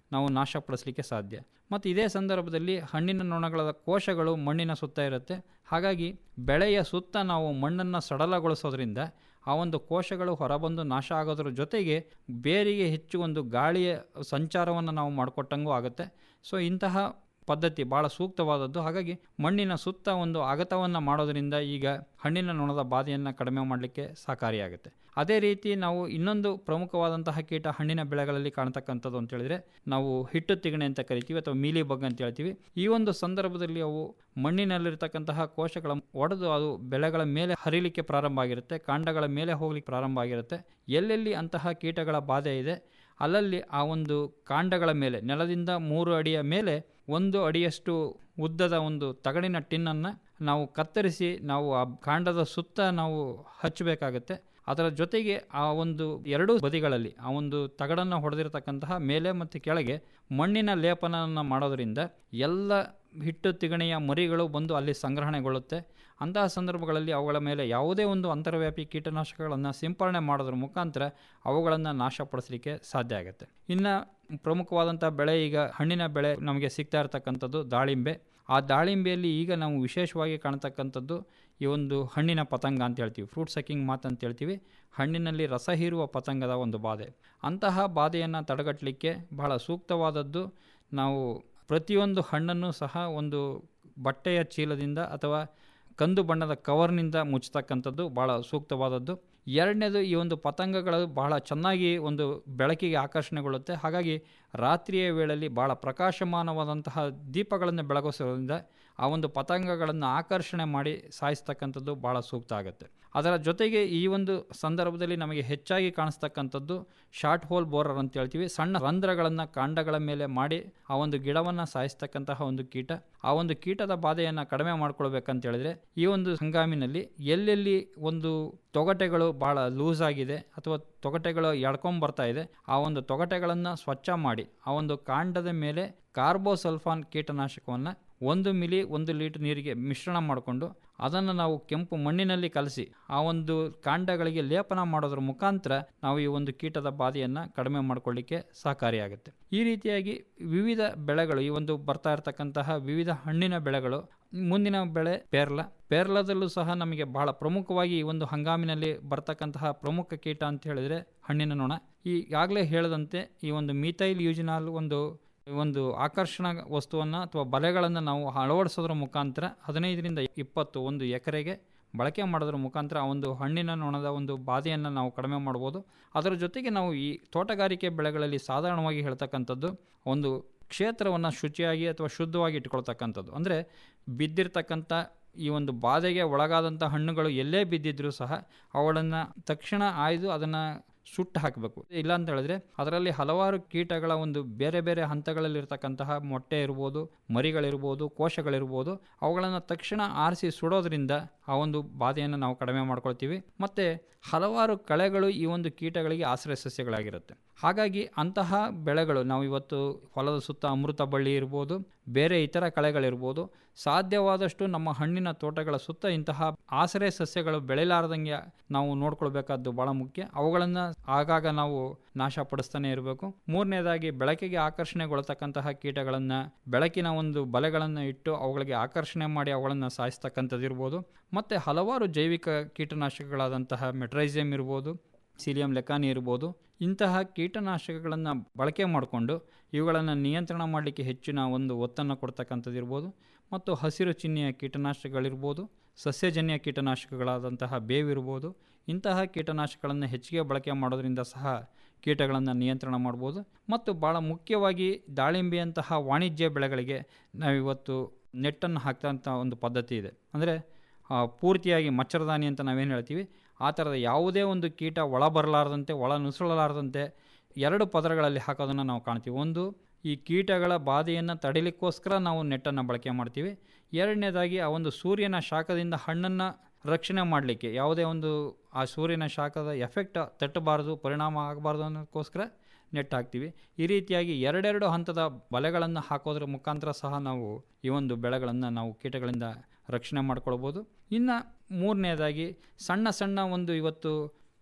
ನಾವು ನಾಶಪಡಿಸಲಿಕ್ಕೆ ಸಾಧ್ಯ ಮತ್ತು ಇದೇ ಸಂದರ್ಭದಲ್ಲಿ ಹಣ್ಣಿನ ನೊಣಗಳ ಕೋಶಗಳು ಮಣ್ಣಿನ ಸುತ್ತ ಇರುತ್ತೆ ಹಾಗಾಗಿ ಬೆಳೆಯ ಸುತ್ತ ನಾವು ಮಣ್ಣನ್ನು ಸಡಲಗೊಳಿಸೋದ್ರಿಂದ ಆ ಒಂದು ಕೋಶಗಳು ಹೊರಬಂದು ನಾಶ ಆಗೋದ್ರ ಜೊತೆಗೆ ಬೇರಿಗೆ ಹೆಚ್ಚು ಒಂದು ಗಾಳಿಯ ಸಂಚಾರವನ್ನು ನಾವು ಮಾಡಿಕೊಟ್ಟಂಗೂ ಆಗುತ್ತೆ ಸೊ ಇಂತಹ ಪದ್ಧತಿ ಭಾಳ ಸೂಕ್ತವಾದದ್ದು ಹಾಗಾಗಿ ಮಣ್ಣಿನ ಸುತ್ತ ಒಂದು ಅಗತವನ್ನು ಮಾಡೋದರಿಂದ ಈಗ ಹಣ್ಣಿನ ನೊಣದ ಬಾಧೆಯನ್ನು ಕಡಿಮೆ ಮಾಡಲಿಕ್ಕೆ ಸಹಕಾರಿಯಾಗುತ್ತೆ ಅದೇ ರೀತಿ ನಾವು ಇನ್ನೊಂದು ಪ್ರಮುಖವಾದಂತಹ ಕೀಟ ಹಣ್ಣಿನ ಬೆಳೆಗಳಲ್ಲಿ ಕಾಣ್ತಕ್ಕಂಥದ್ದು ಅಂತ ಹೇಳಿದ್ರೆ ನಾವು ಹಿಟ್ಟು ತಿಗಣೆ ಅಂತ ಕರಿತೀವಿ ಅಥವಾ ಮೀಲಿ ಬಗ್ ಅಂತ ಹೇಳ್ತೀವಿ ಈ ಒಂದು ಸಂದರ್ಭದಲ್ಲಿ ಅವು ಮಣ್ಣಿನಲ್ಲಿರ್ತಕ್ಕಂತಹ ಕೋಶಗಳ ಒಡೆದು ಅದು ಬೆಳೆಗಳ ಮೇಲೆ ಹರಿಲಿಕ್ಕೆ ಪ್ರಾರಂಭ ಆಗಿರುತ್ತೆ ಕಾಂಡಗಳ ಮೇಲೆ ಹೋಗ್ಲಿಕ್ಕೆ ಪ್ರಾರಂಭ ಆಗಿರುತ್ತೆ ಎಲ್ಲೆಲ್ಲಿ ಅಂತಹ ಕೀಟಗಳ ಬಾಧೆ ಇದೆ ಅಲ್ಲಲ್ಲಿ ಆ ಒಂದು ಕಾಂಡಗಳ ಮೇಲೆ ನೆಲದಿಂದ ಮೂರು ಅಡಿಯ ಮೇಲೆ ಒಂದು ಅಡಿಯಷ್ಟು ಉದ್ದದ ಒಂದು ತಗಡಿನ ಟಿನ್ನನ್ನು ನಾವು ಕತ್ತರಿಸಿ ನಾವು ಆ ಕಾಂಡದ ಸುತ್ತ ನಾವು ಹಚ್ಚಬೇಕಾಗತ್ತೆ ಅದರ ಜೊತೆಗೆ ಆ ಒಂದು ಎರಡೂ ಬದಿಗಳಲ್ಲಿ ಆ ಒಂದು ತಗಡನ್ನು ಹೊಡೆದಿರತಕ್ಕಂತಹ ಮೇಲೆ ಮತ್ತು ಕೆಳಗೆ ಮಣ್ಣಿನ ಲೇಪನವನ್ನು ಮಾಡೋದರಿಂದ ಎಲ್ಲ ಹಿಟ್ಟು ತಿಗಣೆಯ ಮರಿಗಳು ಬಂದು ಅಲ್ಲಿ ಸಂಗ್ರಹಣೆಗೊಳ್ಳುತ್ತೆ ಅಂತಹ ಸಂದರ್ಭಗಳಲ್ಲಿ ಅವುಗಳ ಮೇಲೆ ಯಾವುದೇ ಒಂದು ಅಂತರ್ವ್ಯಾಪಿ ಕೀಟನಾಶಕಗಳನ್ನು ಸಿಂಪರಣೆ ಮಾಡೋದ್ರ ಮುಖಾಂತರ ಅವುಗಳನ್ನು ನಾಶಪಡಿಸಲಿಕ್ಕೆ ಸಾಧ್ಯ ಆಗುತ್ತೆ ಇನ್ನು ಪ್ರಮುಖವಾದಂಥ ಬೆಳೆ ಈಗ ಹಣ್ಣಿನ ಬೆಳೆ ನಮಗೆ ಸಿಗ್ತಾ ಇರತಕ್ಕಂಥದ್ದು ದಾಳಿಂಬೆ ಆ ದಾಳಿಂಬೆಯಲ್ಲಿ ಈಗ ನಾವು ವಿಶೇಷವಾಗಿ ಕಾಣ್ತಕ್ಕಂಥದ್ದು ಈ ಒಂದು ಹಣ್ಣಿನ ಪತಂಗ ಅಂತ ಹೇಳ್ತೀವಿ ಫ್ರೂಟ್ ಸಕ್ಕಿಂಗ್ ಮಾತು ಅಂತ ಹೇಳ್ತೀವಿ ಹಣ್ಣಿನಲ್ಲಿ ರಸ ಹೀರುವ ಪತಂಗದ ಒಂದು ಬಾಧೆ ಅಂತಹ ಬಾಧೆಯನ್ನು ತಡೆಗಟ್ಟಲಿಕ್ಕೆ ಬಹಳ ಸೂಕ್ತವಾದದ್ದು ನಾವು ಪ್ರತಿಯೊಂದು ಹಣ್ಣನ್ನು ಸಹ ಒಂದು ಬಟ್ಟೆಯ ಚೀಲದಿಂದ ಅಥವಾ ಕಂದು ಬಣ್ಣದ ಕವರ್ನಿಂದ ಮುಚ್ಚತಕ್ಕಂಥದ್ದು ಭಾಳ ಸೂಕ್ತವಾದದ್ದು ಎರಡನೇದು ಈ ಒಂದು ಪತಂಗಗಳು ಬಹಳ ಚೆನ್ನಾಗಿ ಒಂದು ಬೆಳಕಿಗೆ ಆಕರ್ಷಣೆಗೊಳ್ಳುತ್ತೆ ಹಾಗಾಗಿ ರಾತ್ರಿಯ ವೇಳೆಯಲ್ಲಿ ಭಾಳ ಪ್ರಕಾಶಮಾನವಾದಂತಹ ದೀಪಗಳನ್ನು ಬೆಳಗಿಸೋದ್ರಿಂದ ಆ ಒಂದು ಪತಂಗಗಳನ್ನು ಆಕರ್ಷಣೆ ಮಾಡಿ ಸಾಯಿಸ್ತಕ್ಕಂಥದ್ದು ಭಾಳ ಸೂಕ್ತ ಆಗುತ್ತೆ ಅದರ ಜೊತೆಗೆ ಈ ಒಂದು ಸಂದರ್ಭದಲ್ಲಿ ನಮಗೆ ಹೆಚ್ಚಾಗಿ ಕಾಣಿಸ್ತಕ್ಕಂಥದ್ದು ಶಾರ್ಟ್ ಹೋಲ್ ಬೋರರ್ ಅಂತ ಹೇಳ್ತೀವಿ ಸಣ್ಣ ರಂಧ್ರಗಳನ್ನು ಕಾಂಡಗಳ ಮೇಲೆ ಮಾಡಿ ಆ ಒಂದು ಗಿಡವನ್ನು ಸಾಯಿಸ್ತಕ್ಕಂತಹ ಒಂದು ಕೀಟ ಆ ಒಂದು ಕೀಟದ ಬಾಧೆಯನ್ನು ಕಡಿಮೆ ಮಾಡ್ಕೊಳ್ಬೇಕಂತ ಹೇಳಿದ್ರೆ ಈ ಒಂದು ಹಂಗಾಮಿನಲ್ಲಿ ಎಲ್ಲೆಲ್ಲಿ ಒಂದು ತೊಗಟೆಗಳು ಭಾಳ ಲೂಸ್ ಆಗಿದೆ ಅಥವಾ ತೊಗಟೆಗಳು ಎಳ್ಕೊಂಬರ್ತಾ ಇದೆ ಆ ಒಂದು ತೊಗಟೆಗಳನ್ನು ಸ್ವಚ್ಛ ಮಾಡಿ ಆ ಒಂದು ಕಾಂಡದ ಮೇಲೆ ಕಾರ್ಬೋಸಲ್ಫಾನ್ ಕೀಟನಾಶಕವನ್ನು ಒಂದು ಮಿಲಿ ಒಂದು ಲೀಟರ್ ನೀರಿಗೆ ಮಿಶ್ರಣ ಮಾಡಿಕೊಂಡು ಅದನ್ನು ನಾವು ಕೆಂಪು ಮಣ್ಣಿನಲ್ಲಿ ಕಲಸಿ ಆ ಒಂದು ಕಾಂಡಗಳಿಗೆ ಲೇಪನ ಮಾಡೋದ್ರ ಮುಖಾಂತರ ನಾವು ಈ ಒಂದು ಕೀಟದ ಬಾಧೆಯನ್ನು ಕಡಿಮೆ ಮಾಡಿಕೊಳ್ಳಿಕ್ಕೆ ಸಹಕಾರಿಯಾಗುತ್ತೆ ಈ ರೀತಿಯಾಗಿ ವಿವಿಧ ಬೆಳೆಗಳು ಈ ಒಂದು ಬರ್ತಾ ಇರತಕ್ಕಂತಹ ವಿವಿಧ ಹಣ್ಣಿನ ಬೆಳೆಗಳು ಮುಂದಿನ ಬೆಳೆ ಪೇರ್ಲ ಪೇರ್ಲದಲ್ಲೂ ಸಹ ನಮಗೆ ಬಹಳ ಪ್ರಮುಖವಾಗಿ ಈ ಒಂದು ಹಂಗಾಮಿನಲ್ಲಿ ಬರ್ತಕ್ಕಂತಹ ಪ್ರಮುಖ ಕೀಟ ಅಂತ ಹೇಳಿದರೆ ಹಣ್ಣಿನ ನೊಣ ಈಗಾಗಲೇ ಹೇಳದಂತೆ ಈ ಒಂದು ಮೀಥೈಲ್ ಯೂಜಿನಾಲ್ ಒಂದು ಒಂದು ಆಕರ್ಷಣಾ ವಸ್ತುವನ್ನು ಅಥವಾ ಬಲೆಗಳನ್ನು ನಾವು ಅಳವಡಿಸೋದ್ರ ಮುಖಾಂತರ ಹದಿನೈದರಿಂದ ಇಪ್ಪತ್ತು ಒಂದು ಎಕರೆಗೆ ಬಳಕೆ ಮಾಡೋದ್ರ ಮುಖಾಂತರ ಆ ಒಂದು ಹಣ್ಣಿನ ನೊಣದ ಒಂದು ಬಾಧೆಯನ್ನು ನಾವು ಕಡಿಮೆ ಮಾಡ್ಬೋದು ಅದರ ಜೊತೆಗೆ ನಾವು ಈ ತೋಟಗಾರಿಕೆ ಬೆಳೆಗಳಲ್ಲಿ ಸಾಧಾರಣವಾಗಿ ಹೇಳ್ತಕ್ಕಂಥದ್ದು ಒಂದು ಕ್ಷೇತ್ರವನ್ನು ಶುಚಿಯಾಗಿ ಅಥವಾ ಶುದ್ಧವಾಗಿ ಇಟ್ಕೊಳ್ತಕ್ಕಂಥದ್ದು ಅಂದರೆ ಬಿದ್ದಿರ್ತಕ್ಕಂಥ ಈ ಒಂದು ಬಾಧೆಗೆ ಒಳಗಾದಂಥ ಹಣ್ಣುಗಳು ಎಲ್ಲೇ ಬಿದ್ದಿದ್ರೂ ಸಹ ಅವುಗಳನ್ನು ತಕ್ಷಣ ಆಯ್ದು ಅದನ್ನು ಸುಟ್ಟು ಹಾಕಬೇಕು ಇಲ್ಲ ಅಂತ ಹೇಳಿದ್ರೆ ಅದರಲ್ಲಿ ಹಲವಾರು ಕೀಟಗಳ ಒಂದು ಬೇರೆ ಬೇರೆ ಹಂತಗಳಲ್ಲಿರ್ತಕ್ಕಂತಹ ಮೊಟ್ಟೆ ಇರ್ಬೋದು ಮರಿಗಳಿರ್ಬೋದು ಕೋಶಗಳಿರ್ಬೋದು ಅವುಗಳನ್ನು ತಕ್ಷಣ ಆರಿಸಿ ಸುಡೋದ್ರಿಂದ ಆ ಒಂದು ಬಾಧೆಯನ್ನು ನಾವು ಕಡಿಮೆ ಮಾಡ್ಕೊಳ್ತೀವಿ ಮತ್ತು ಹಲವಾರು ಕಳೆಗಳು ಈ ಒಂದು ಕೀಟಗಳಿಗೆ ಆಶ್ರಯ ಸಸ್ಯಗಳಾಗಿರುತ್ತೆ ಹಾಗಾಗಿ ಅಂತಹ ಬೆಳೆಗಳು ನಾವು ಇವತ್ತು ಹೊಲದ ಸುತ್ತ ಅಮೃತ ಬಳ್ಳಿ ಇರ್ಬೋದು ಬೇರೆ ಇತರ ಕಳೆಗಳಿರ್ಬೋದು ಸಾಧ್ಯವಾದಷ್ಟು ನಮ್ಮ ಹಣ್ಣಿನ ತೋಟಗಳ ಸುತ್ತ ಇಂತಹ ಆಶ್ರಯ ಸಸ್ಯಗಳು ಬೆಳೆಲಾರ್ದಂಗೆ ನಾವು ನೋಡ್ಕೊಳ್ಬೇಕಾದ್ದು ಭಾಳ ಮುಖ್ಯ ಅವುಗಳನ್ನು ಆಗಾಗ ನಾವು ನಾಶಪಡಿಸ್ತಾನೆ ಇರಬೇಕು ಮೂರನೇದಾಗಿ ಬೆಳಕಿಗೆ ಆಕರ್ಷಣೆಗೊಳ್ತಕ್ಕಂತಹ ಕೀಟಗಳನ್ನು ಬೆಳಕಿನ ಒಂದು ಬಲೆಗಳನ್ನು ಇಟ್ಟು ಅವುಗಳಿಗೆ ಆಕರ್ಷಣೆ ಮಾಡಿ ಅವುಗಳನ್ನು ಸಾಯಿಸ್ತಕ್ಕಂಥದ್ದು ಇರ್ಬೋದು ಮತ್ತು ಹಲವಾರು ಜೈವಿಕ ಕೀಟನಾಶಕಗಳಾದಂತಹ ಮೆಟ್ರೈಸಿಯಮ್ ಇರ್ಬೋದು ಸೀಲಿಯಂ ಲೆಕಾನಿ ಇರ್ಬೋದು ಇಂತಹ ಕೀಟನಾಶಕಗಳನ್ನು ಬಳಕೆ ಮಾಡಿಕೊಂಡು ಇವುಗಳನ್ನು ನಿಯಂತ್ರಣ ಮಾಡಲಿಕ್ಕೆ ಹೆಚ್ಚಿನ ಒಂದು ಒತ್ತನ್ನು ಕೊಡ್ತಕ್ಕಂಥದ್ದು ಇರ್ಬೋದು ಮತ್ತು ಹಸಿರು ಚಿಹ್ನೆಯ ಕೀಟನಾಶಕಗಳಿರ್ಬೋದು ಸಸ್ಯಜನ್ಯ ಕೀಟನಾಶಕಗಳಾದಂತಹ ಬೇವಿರ್ಬೋದು ಇಂತಹ ಕೀಟನಾಶಕಗಳನ್ನು ಹೆಚ್ಚಿಗೆ ಬಳಕೆ ಮಾಡೋದ್ರಿಂದ ಸಹ ಕೀಟಗಳನ್ನು ನಿಯಂತ್ರಣ ಮಾಡ್ಬೋದು ಮತ್ತು ಭಾಳ ಮುಖ್ಯವಾಗಿ ದಾಳಿಂಬೆಯಂತಹ ವಾಣಿಜ್ಯ ಬೆಳೆಗಳಿಗೆ ನಾವಿವತ್ತು ನೆಟ್ಟನ್ನು ಹಾಕ್ತಂಥ ಒಂದು ಪದ್ಧತಿ ಇದೆ ಅಂದರೆ ಪೂರ್ತಿಯಾಗಿ ಮಚ್ಚರದಾನಿ ಅಂತ ನಾವೇನು ಹೇಳ್ತೀವಿ ಆ ಥರದ ಯಾವುದೇ ಒಂದು ಕೀಟ ಒಳ ಬರಲಾರ್ದಂತೆ ಒಳ ನುಸುಳಲಾರ್ದಂತೆ ಎರಡು ಪದರಗಳಲ್ಲಿ ಹಾಕೋದನ್ನು ನಾವು ಕಾಣ್ತೀವಿ ಒಂದು ಈ ಕೀಟಗಳ ಬಾಧೆಯನ್ನು ತಡಿಲಿಕ್ಕೋಸ್ಕರ ನಾವು ನೆಟ್ಟನ್ನು ಬಳಕೆ ಮಾಡ್ತೀವಿ ಎರಡನೇದಾಗಿ ಆ ಒಂದು ಸೂರ್ಯನ ಶಾಖದಿಂದ ಹಣ್ಣನ್ನು ರಕ್ಷಣೆ ಮಾಡಲಿಕ್ಕೆ ಯಾವುದೇ ಒಂದು ಆ ಸೂರ್ಯನ ಶಾಖದ ಎಫೆಕ್ಟ್ ತಟ್ಟಬಾರ್ದು ಪರಿಣಾಮ ಆಗಬಾರ್ದು ಅನ್ನೋದಕ್ಕೋಸ್ಕರ ನೆಟ್ ಹಾಕ್ತೀವಿ ಈ ರೀತಿಯಾಗಿ ಎರಡೆರಡು ಹಂತದ ಬಲೆಗಳನ್ನು ಹಾಕೋದ್ರ ಮುಖಾಂತರ ಸಹ ನಾವು ಈ ಒಂದು ಬೆಳೆಗಳನ್ನು ನಾವು ಕೀಟಗಳಿಂದ ರಕ್ಷಣೆ ಮಾಡ್ಕೊಳ್ಬೋದು ಇನ್ನು ಮೂರನೇದಾಗಿ ಸಣ್ಣ ಸಣ್ಣ ಒಂದು ಇವತ್ತು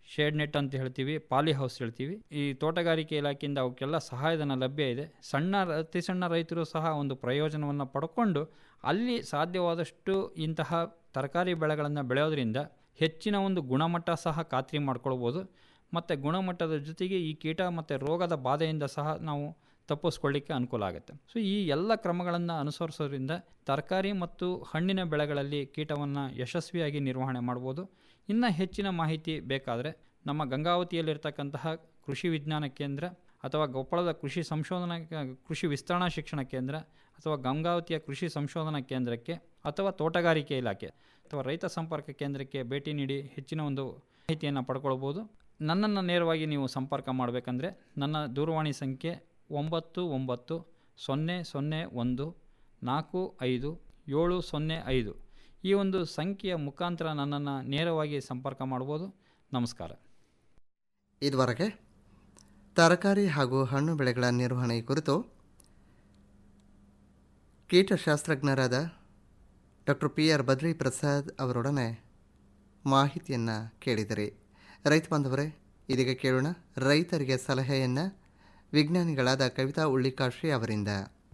ಶೇಡ್ ನೆಟ್ ಅಂತ ಹೇಳ್ತೀವಿ ಪಾಲಿ ಹೌಸ್ ಹೇಳ್ತೀವಿ ಈ ತೋಟಗಾರಿಕೆ ಇಲಾಖೆಯಿಂದ ಅವಕ್ಕೆಲ್ಲ ಸಹಾಯಧನ ಲಭ್ಯ ಇದೆ ಸಣ್ಣ ರ- ಅತಿ ಸಣ್ಣ ರೈತರು ಸಹ ಒಂದು ಪ್ರಯೋಜನವನ್ನು ಪಡ್ಕೊಂಡು ಅಲ್ಲಿ ಸಾಧ್ಯವಾದಷ್ಟು ಇಂತಹ ತರಕಾರಿ ಬೆಳೆಗಳನ್ನು ಬೆಳೆಯೋದ್ರಿಂದ ಹೆಚ್ಚಿನ ಒಂದು ಗುಣಮಟ್ಟ ಸಹ ಖಾತ್ರಿ ಮಾಡ್ಕೊಳ್ಬೋದು ಮತ್ತು ಗುಣಮಟ್ಟದ ಜೊತೆಗೆ ಈ ಕೀಟ ಮತ್ತು ರೋಗದ ಬಾಧೆಯಿಂದ ಸಹ ನಾವು ತಪ್ಪಿಸ್ಕೊಳ್ಳಿಕ್ಕೆ ಅನುಕೂಲ ಆಗುತ್ತೆ ಸೊ ಈ ಎಲ್ಲ ಕ್ರಮಗಳನ್ನು ಅನುಸರಿಸೋದ್ರಿಂದ ತರಕಾರಿ ಮತ್ತು ಹಣ್ಣಿನ ಬೆಳೆಗಳಲ್ಲಿ ಕೀಟವನ್ನು ಯಶಸ್ವಿಯಾಗಿ ನಿರ್ವಹಣೆ ಮಾಡ್ಬೋದು ಇನ್ನು ಹೆಚ್ಚಿನ ಮಾಹಿತಿ ಬೇಕಾದರೆ ನಮ್ಮ ಗಂಗಾವತಿಯಲ್ಲಿರ್ತಕ್ಕಂತಹ ಕೃಷಿ ವಿಜ್ಞಾನ ಕೇಂದ್ರ ಅಥವಾ ಕೊಪ್ಪಳದ ಕೃಷಿ ಸಂಶೋಧನಾ ಕೃಷಿ ವಿಸ್ತರಣಾ ಶಿಕ್ಷಣ ಕೇಂದ್ರ ಅಥವಾ ಗಂಗಾವತಿಯ ಕೃಷಿ ಸಂಶೋಧನಾ ಕೇಂದ್ರಕ್ಕೆ ಅಥವಾ ತೋಟಗಾರಿಕೆ ಇಲಾಖೆ ಅಥವಾ ರೈತ ಸಂಪರ್ಕ ಕೇಂದ್ರಕ್ಕೆ ಭೇಟಿ ನೀಡಿ ಹೆಚ್ಚಿನ ಒಂದು ಮಾಹಿತಿಯನ್ನು ಪಡ್ಕೊಳ್ಬೋದು ನನ್ನನ್ನು ನೇರವಾಗಿ ನೀವು ಸಂಪರ್ಕ ಮಾಡಬೇಕಂದ್ರೆ ನನ್ನ ದೂರವಾಣಿ ಸಂಖ್ಯೆ ಒಂಬತ್ತು ಒಂಬತ್ತು ಸೊನ್ನೆ ಸೊನ್ನೆ ಒಂದು ನಾಲ್ಕು ಐದು ಏಳು ಸೊನ್ನೆ ಐದು ಈ ಒಂದು ಸಂಖ್ಯೆಯ ಮುಖಾಂತರ ನನ್ನನ್ನು ನೇರವಾಗಿ ಸಂಪರ್ಕ ಮಾಡ್ಬೋದು ನಮಸ್ಕಾರ ಇದುವರೆಗೆ ತರಕಾರಿ ಹಾಗೂ ಹಣ್ಣು ಬೆಳೆಗಳ ನಿರ್ವಹಣೆ ಕುರಿತು ಕೀಟಶಾಸ್ತ್ರಜ್ಞರಾದ doctor P R Badri Prasad ಅವರೊಡನೆ ಮಾಹಿತಿಯನ್ನು ಕೇಳಿದಿರಿ ರೈತ ಬಾಂಧವರೇ ಇದೀಗ ಕೇಳೋಣ ರೈತರಿಗೆ ಸಲಹೆಯನ್ನು ವಿಜ್ಞಾನಿಗಳಾದ ಕವಿತಾ ಉಳ್ಳಿಕಾಶಿ ಅವರಿಂದ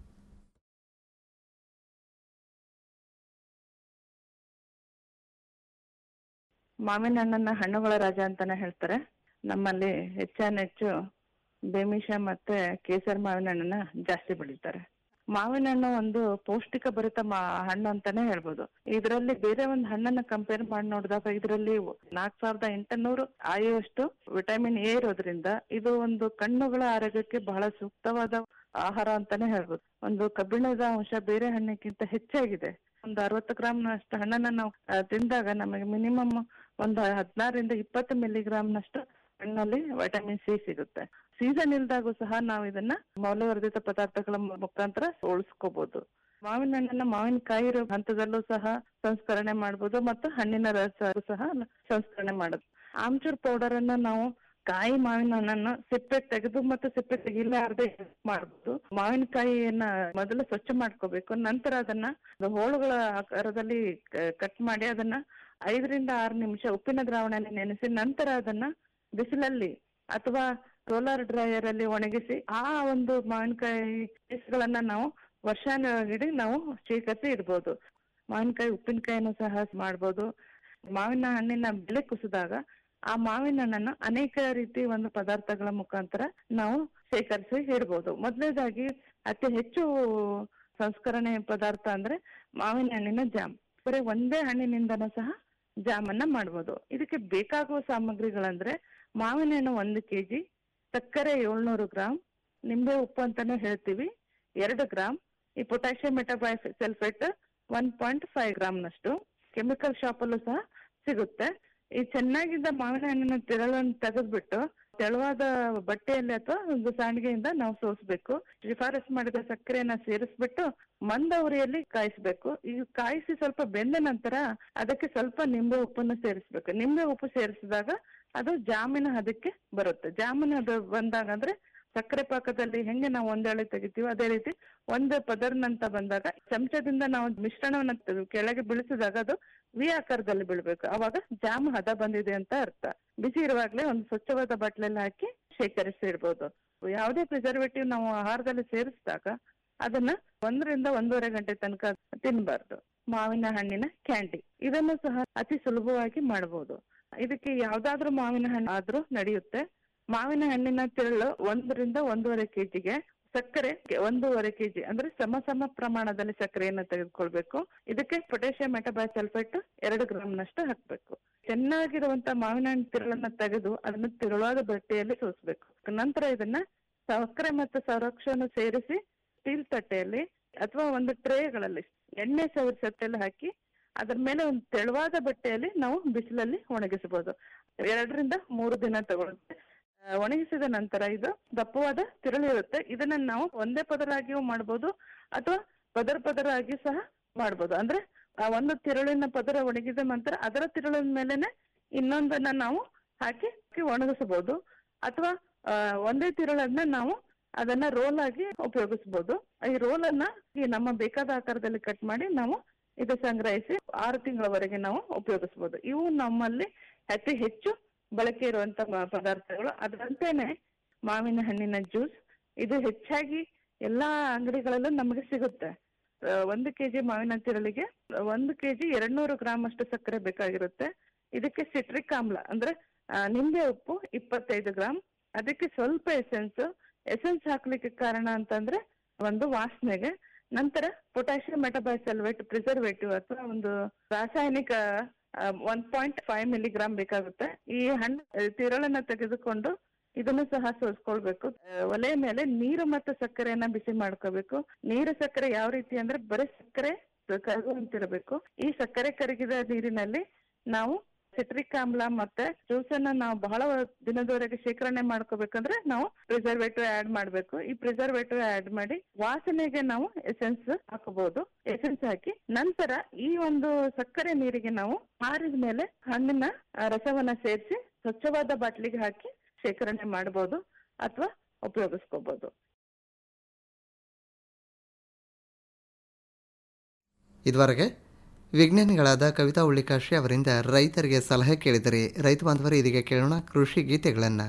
ಮಾವಿನ ಹಣ್ಣನ್ನ ಹಣ್ಣುಗಳ ರಾಜ ಅಂತಾನೆ ಹೇಳ್ತಾರೆ ನಮ್ಮಲ್ಲಿ ಹೆಚ್ಚಾನೆಚ್ಚು ಬೇಮಿಷ ಮತ್ತೆ ಕೇಸರ್ ಮಾವಿನ ಹಣ್ಣನ್ನ ಜಾಸ್ತಿ ಬೆಳಿತಾರೆ ಮಾವಿನ ಹಣ್ಣು ಒಂದು ಪೌಷ್ಟಿಕ ಭರಿತ ಮಾ ಹಣ್ಣು ಅಂತಾನೆ ಹೇಳ್ಬೋದು ಇದರಲ್ಲಿ ಬೇರೆ ಒಂದು ಹಣ್ಣನ್ನ ಕಂಪೇರ್ ಮಾಡಿ ನೋಡಿದಾಗ ಇದರಲ್ಲಿ ನಾಲ್ಕ್ ಸಾವಿರದ ಎಂಟುನೂರು ಆಯುವಷ್ಟು ವಿಟಮಿನ್ ಎ ಇರೋದ್ರಿಂದ ಇದು ಒಂದು ಕಣ್ಣುಗಳ ಆರೋಗ್ಯಕ್ಕೆ ಬಹಳ ಸೂಕ್ತವಾದ ಆಹಾರ ಅಂತಾನೆ ಹೇಳ್ಬೋದು ಒಂದು ಕಬ್ಬಿಣದ ಅಂಶ ಬೇರೆ ಹಣ್ಣಿಗಿಂತ ಹೆಚ್ಚಾಗಿದೆ ಒಂದು ಅರವತ್ತು ಗ್ರಾಮ್ನಷ್ಟು ಹಣ್ಣನ್ನ ನಾವು ಆ, ತಿಂದಾಗ ನಮಗೆ ಮಿನಿಮಮ್ ಒಂದು ಹದಿನಾರರಿಂದ ಇಪ್ಪತ್ತು ಮಿಲಿಗ್ರಾಮ್ನಷ್ಟು ಹಣ್ಣಲ್ಲಿ ವಿಟಮಿನ್ ಸಿ ಸಿಗುತ್ತೆ ಸೀಸನ್ ಇಲ್ದಾಗೂ ಸಹ ನಾವು ಇದನ್ನ ಮೌಲ್ಯವರ್ಧಿತ ಪದಾರ್ಥಗಳ ಮುಖಾಂತರ ಉಳಿಸ್ಕೋಬಹುದು ಮಾವಿನ ಹಣ್ಣನ್ನ ಮಾವಿನಕಾಯಿ ಇರೋ ಹಂತದಲ್ಲೂ ಸಹ ಸಂಸ್ಕರಣೆ ಮಾಡ್ಬೋದು ಮತ್ತು ಹಣ್ಣಿನ ರಸ ಸಹ ಸಂಸ್ಕರಣೆ ಮಾಡೋದು ಆಮ್ಚೂರ್ ಪೌಡರ್ ಅನ್ನ ನಾವು ಕಾಯಿ ಮಾವಿನ ಹಣ್ಣನ್ನು ಸಿಪ್ಪೆ ತೆಗೆದು ಮತ್ತು ಸಿಪ್ಪೆ ತೆಗಿಲಾರ್ದೆ ಮಾಡ್ಬೋದು ಮಾವಿನಕಾಯಿಯನ್ನ ಮೊದಲು ಸ್ವಚ್ಛ ಮಾಡ್ಕೋಬೇಕು ನಂತರ ಅದನ್ನ ಅದು ಹೋಳುಗಳ ಆಕಾರದಲ್ಲಿ ಕಟ್ ಮಾಡಿ ಅದನ್ನ ಐದರಿಂದ ಆರು ನಿಮಿಷ ಉಪ್ಪಿನ ದ್ರಾವಣದಲ್ಲಿ ನೆನೆಸಿ ನಂತರ ಅದನ್ನ ಬಿಸಿಲಲ್ಲಿ ಅಥವಾ ಸೋಲಾರ್ ಡ್ರೈಯರ್ ಅಲ್ಲಿ ಒಣಗಿಸಿ ಆ ಒಂದು ಮಾವಿನಕಾಯಿ ಪೀಸ್ಗಳನ್ನ ನಾವು ವರ್ಷಾನುಗಡಿ ನಾವು ಶೇಖರಿಸಿ ಇಡ್ಬೋದು ಮಾವಿನಕಾಯಿ ಉಪ್ಪಿನಕಾಯಿನೂ ಸಹ ಮಾಡ್ಬೋದು ಮಾವಿನ ಹಣ್ಣಿನ ಬೆಲೆ ಕುಸಿದಾಗ ಆ ಮಾವಿನ ಹಣ್ಣನ್ನು ಅನೇಕ ರೀತಿ ಒಂದು ಪದಾರ್ಥಗಳ ಮುಖಾಂತರ ನಾವು ಶೇಖರಿಸಿ ಇಡ್ಬೋದು ಮೊದಲನೇದಾಗಿ ಅತಿ ಹೆಚ್ಚು ಸಂಸ್ಕರಣೆ ಪದಾರ್ಥ ಅಂದ್ರೆ ಮಾವಿನ ಹಣ್ಣಿನ ಜಾಮ್ ಬರೀ ಒಂದೇ ಹಣ್ಣಿನಿಂದನೂ ಸಹ ಜಾಮನ್ನ ಮಾಡ್ಬೋದು ಇದಕ್ಕೆ ಬೇಕಾಗುವ ಸಾಮಗ್ರಿಗಳಂದ್ರೆ ಮಾವಿನ ಹಣ್ಣು ಒಂದು ಕೆಜಿ ಸಕ್ಕರೆ ಏಳ್ನೂರು ಗ್ರಾಮ್ ನಿಂಬೆ ಉಪ್ಪು ಅಂತಾನು ಹೇಳ್ತೀವಿ ಎರಡು ಗ್ರಾಮ್ ಈ potassium metabisulphite one point five ಗ್ರಾಮ್ನಷ್ಟು ಕೆಮಿಕಲ್ ಶಾಪಲ್ಲೂ ಸಹ ಸಿಗುತ್ತೆ ಈ ಚೆನ್ನಾಗಿದ್ದ ಮಾವಿನ ಹಣ್ಣಿನ ತಿರಳನ್ನು ತೆಗೆದ್ಬಿಟ್ಟು ತೆಳುವಾದ ಬಟ್ಟೆಯಲ್ಲಿ ಅಥವಾ ಒಂದು ಸಾಣಿಗೆಯಿಂದ ನಾವು ಸೋಸ್ಬೇಕು ಶಿಫಾರಸ್ ಮಾಡಿದ ಸಕ್ಕರೆಯನ್ನ ಸೇರಿಸ್ಬಿಟ್ಟು ಮಂದ ಉರಿಯಲ್ಲಿ ಕಾಯಿಸ್ಬೇಕು ಈ ಕಾಯಿಸಿ ಸ್ವಲ್ಪ ಬೆಂದ ನಂತರ ಅದಕ್ಕೆ ಸ್ವಲ್ಪ ನಿಂಬೆ ಉಪ್ಪನ್ನು ಸೇರಿಸ್ಬೇಕು ನಿಂಬೆ ಉಪ್ಪು ಸೇರಿಸಿದಾಗ ಅದು ಜಾಮಿನ ಹದಕ್ಕೆ ಬರುತ್ತೆ ಜಾಮಿನ ಹದ ಬಂದಾಗ ಅಂದ್ರೆ ಸಕ್ಕರೆ ಪಾಕದಲ್ಲಿ ಹೆಂಗೆ ನಾವು ಒಂದೆಳೆ ತೆಗಿತೀವೋ ಅದೇ ರೀತಿ ಒಂದು ಪದರ್ನಂತ ಬಂದಾಗ ಚಮಚದಿಂದ ನಾವು ಮಿಶ್ರಣವನ್ನ ತೆಗ್ದು ಕೆಳಗೆ ಬೀಳಿಸಿದಾಗ ಅದು ವಿ ಆಕಾರದಲ್ಲಿ ಬೀಳ್ಬೇಕು ಅವಾಗ ಜಾಮ್ ಹದ ಬಂದಿದೆ ಅಂತ ಅರ್ಥ ಬಿಸಿ ಇರುವಾಗ್ಲೇ ಒಂದು ಸ್ವಚ್ಛವಾದ ಬಟ್ಲಲ್ಲಿ ಹಾಕಿ ಶೇಖರಿಸಿ ಇಡ್ಬೋದು ಯಾವುದೇ ಪ್ರಿಸರ್ವೇಟಿವ್ ನಾವು ಆಹಾರದಲ್ಲಿ ಸೇರಿಸಿದಾಗ ಅದನ್ನ ಒಂದರಿಂದ ಒಂದೂವರೆ ಗಂಟೆ ತನಕ ತಿನ್ಬಾರ್ದು ಮಾವಿನ ಹಣ್ಣಿನ ಕ್ಯಾಂಡಿ ಇದನ್ನು ಸಹ ಅತಿ ಸುಲಭವಾಗಿ ಮಾಡಬಹುದು ಇದಕ್ಕೆ ಯಾವ್ದಾದ್ರೂ ಮಾವಿನ ಹಣ್ಣು ಆದ್ರೂ ನಡೆಯುತ್ತೆ ಮಾವಿನ ಹಣ್ಣಿನ ತಿರುಳು ಒಂದರಿಂದ ಒಂದೂವರೆ ಕೆಜಿಗೆ ಸಕ್ಕರೆ ಒಂದೂವರೆ ಕೆಜಿ ಅಂದ್ರೆ ಸಮ ಸಮ ಪ್ರಮಾಣದಲ್ಲಿ ಸಕ್ಕರೆಯನ್ನು ತೆಗೆದುಕೊಳ್ಬೇಕು ಇದಕ್ಕೆ ಪೊಟ್ಯಾಷಿಯಂ ಮೆಟಬೈಸಲ್ಫೇಟ್ ಎರಡು ಗ್ರಾಮ್ನಷ್ಟು ಹಾಕ್ಬೇಕು ಚೆನ್ನಾಗಿರುವಂತ ಮಾವಿನ ಹಣ್ಣು ತಿರುಳನ್ನ ತೆಗೆದು ಅದನ್ನ ತಿರುಳಾದ ಬಟ್ಟೆಯಲ್ಲಿ ಸೋಸ್ಬೇಕು ನಂತರ ಇದನ್ನ ಸಕ್ಕರೆ ಮತ್ತು ಸಂರಕ್ಷಣೆ ಸೇರಿಸಿ ಸ್ಟೀಲ್ ತಟ್ಟೆಯಲ್ಲಿ ಅಥವಾ ಒಂದು ಟ್ರೇಗಳಲ್ಲಿ ಎಣ್ಣೆ ಸವರಿ ಸಟ್ಟೆಯಲ್ಲಿ ಹಾಕಿ ಅದ್ರ ಮೇಲೆ ಒಂದು ತೆಳುವಾದ ಬಟ್ಟೆಯಲ್ಲಿ ನಾವು ಬಿಸಿಲಲ್ಲಿ ಒಣಗಿಸಬಹುದು ಎರಡರಿಂದ ಮೂರು ದಿನ ತಗೊಳುತ್ತೆ ಆ, ಒಣಗಿಸಿದ ನಂತರ ಇದು ದಪ್ಪವಾದ ತಿರುಳು ಇರುತ್ತೆ ಇದನ್ನ ನಾವು ಒಂದೇ ಪದರಾಗಿಯೂ ಮಾಡ್ಬೋದು ಅಥವಾ ಪದರ ಪದರ ಆಗಿ ಸಹ ಮಾಡ್ಬೋದು ಅಂದ್ರೆ ಆ ಒಂದು ತಿರುಳಿನ ಪದರ ಒಣಗಿದ ನಂತರ ಅದರ ತಿರುಳಿನ ಮೇಲೆನೆ ಇನ್ನೊಂದನ್ನ ನಾವು ಹಾಕಿ ಹಾಕಿ ಒಣಗಿಸಬಹುದು ಅಥವಾ ಆ, ಒಂದೇ ತಿರುಳನ್ನ ನಾವು ಅದನ್ನ ರೋಲ್ ಆಗಿ ಉಪಯೋಗಿಸಬಹುದು ಈ ರೋಲ್ ಅನ್ನ ಈ ನಮ್ಮ ಬೇಕಾದ ಆಕಾರದಲ್ಲಿ ಕಟ್ ಮಾಡಿ ನಾವು ಇದು ಸಂಗ್ರಹಿಸಿ ಆರು ತಿಂಗಳವರೆಗೆ ನಾವು ಉಪಯೋಗಿಸಬಹುದು ಇವು ನಮ್ಮಲ್ಲಿ ಅತಿ ಹೆಚ್ಚು ಬಳಕೆ ಇರುವಂತ ಮ- ಪದಾರ್ಥಗಳು ಅದರಂತೆನೆ ಮಾವಿನ ಹಣ್ಣಿನ ಜ್ಯೂಸ್ ಇದು ಹೆಚ್ಚಾಗಿ ಎಲ್ಲಾ ಅಂಗಡಿಗಳಲ್ಲೂ ನಮಗೆ ಸಿಗುತ್ತೆ ಆ, ಒಂದು ಕೆಜಿ ಮಾವಿನ ತಿರಳಿಗೆ ಒಂದು ಕೆಜಿ ಎರಡ್ನೂರು ಗ್ರಾಮ್ ಅಷ್ಟು ಸಕ್ಕರೆ ಬೇಕಾಗಿರುತ್ತೆ ಇದಕ್ಕೆ ಸಿಟ್ರಿಕ್ ಆಮ್ಲ ಅಂದ್ರೆ ಆ, ನಿಂಬೆ ಉಪ್ಪು ಇಪ್ಪತ್ತೈದು ಗ್ರಾಮ್ ಅದಕ್ಕೆ ಸ್ವಲ್ಪ ಎಸೆನ್ಸ್ ಎಸೆನ್ಸ್ ಹಾಕ್ಲಿಕ್ಕೆ ಕಾರಣ ಅಂತಂದ್ರೆ ಒಂದು ವಾಸನೆಗೆ ನಂತರ ಪೊಟ್ಯಾಷಿಯಂ ಮೆಟಬೈಸಲ್ವೇಟ್ ಪ್ರಿಸರ್ವೇಟಿವ್ ಅಥವಾ ಒಂದು ರಾಸಾಯನಿಕ ಒನ್ ಪಾಯಿಂಟ್ ಫೈವ್ ಮಿಲಿಗ್ರಾಮ್ ಬೇಕಾಗುತ್ತೆ ಈ ಹಣ್ಣು ಆ, ತಿರಳನ್ನ ತೆಗೆದುಕೊಂಡು ಇದನ್ನು ಸಹ ಸೋಸ್ಕೊಳ್ಬೇಕು ಆ, ಒಲೆ ಮೇಲೆ ನೀರು ಮತ್ತು ಸಕ್ಕರೆಯನ್ನ ಬಿಸಿ ಮಾಡ್ಕೋಬೇಕು ನೀರು ಸಕ್ಕರೆ ಯಾವ ರೀತಿ ಅಂದ್ರೆ ಬರೀ ಸಕ್ಕರೆ ಕರಗುವಂತಿರಬೇಕು ಈ ಸಕ್ಕರೆ ಕರಗಿದ ನೀರಿನಲ್ಲಿ ನಾವು ಸಿಟ್ರಿಕ್ ಆಮ್ಲ ಮತ್ತೆ ಜ್ಯೂಸ್ ಅನ್ನ ನಾವು ಬಹಳ ದಿನದವರೆಗೆ ಶೇಖರಣೆ ಮಾಡ್ಕೋಬೇಕಂದ್ರೆ ನಾವು ಪ್ರಿಸರ್ವೇಟಿವ್ ಆಡ್ ಮಾಡ್ಬೇಕು ಈ ಪ್ರಿಸರ್ವೇಟಿವ್ ಆಡ್ ಮಾಡಿ ವಾಸನೆಗೆ ನಾವು ಎಸೆನ್ಸ್ ಹಾಕಬಹುದು ಎಸೆನ್ಸ್ ಹಾಕಿ ನಂತರ ಈ ಒಂದು ಸಕ್ಕರೆ ನೀರಿಗೆ ನಾವು ಆರಿದ ಮೇಲೆ ಹಣ್ಣಿನ ಆ, ರಸವನ್ನ ಸೇರಿಸಿ ಸ್ವಚ್ಛವಾದ ಬಾಟ್ಲಿಗೆ ಹಾಕಿ ಶೇಖರಣೆ ಮಾಡಬಹುದು ಅಥವಾ ಉಪಯೋಗಿಸ್ಕೋಬಹುದು ಇದುವರೆಗೆ ವಿಜ್ಞಾನಿಗಳಾದ ಕವಿತಾ ಉಳ್ಳಿಕಾಶಿ ಅವರಿಂದ ರೈತರಿಗೆ ಸಲಹೆ ಕೇಳಿದರೆ ರೈತ ಬಾಂಧವರು ಇದೀಗ ಕೇಳೋಣ ಕೃಷಿ ಗೀತೆಗಳನ್ನು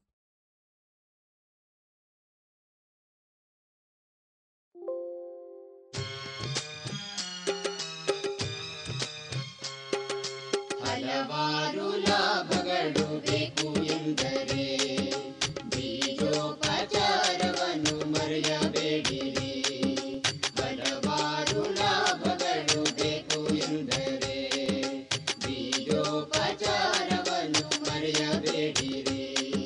ಹಲವಾರು ಲಾಭಗಳು ಬೇಕು ಎಂದರೆ ಬೀಜೋಪಚಾರವನ್ನು ಮರೆಯಬೇಡಿರಿ ಹಲವಾರು ಲಾಭಗಳು ಬೇಕು ಎಂದರೆ ಬೀಜೋಪಚಾರವನ್ನು ಮರೆಯಬೇಡಿರಿ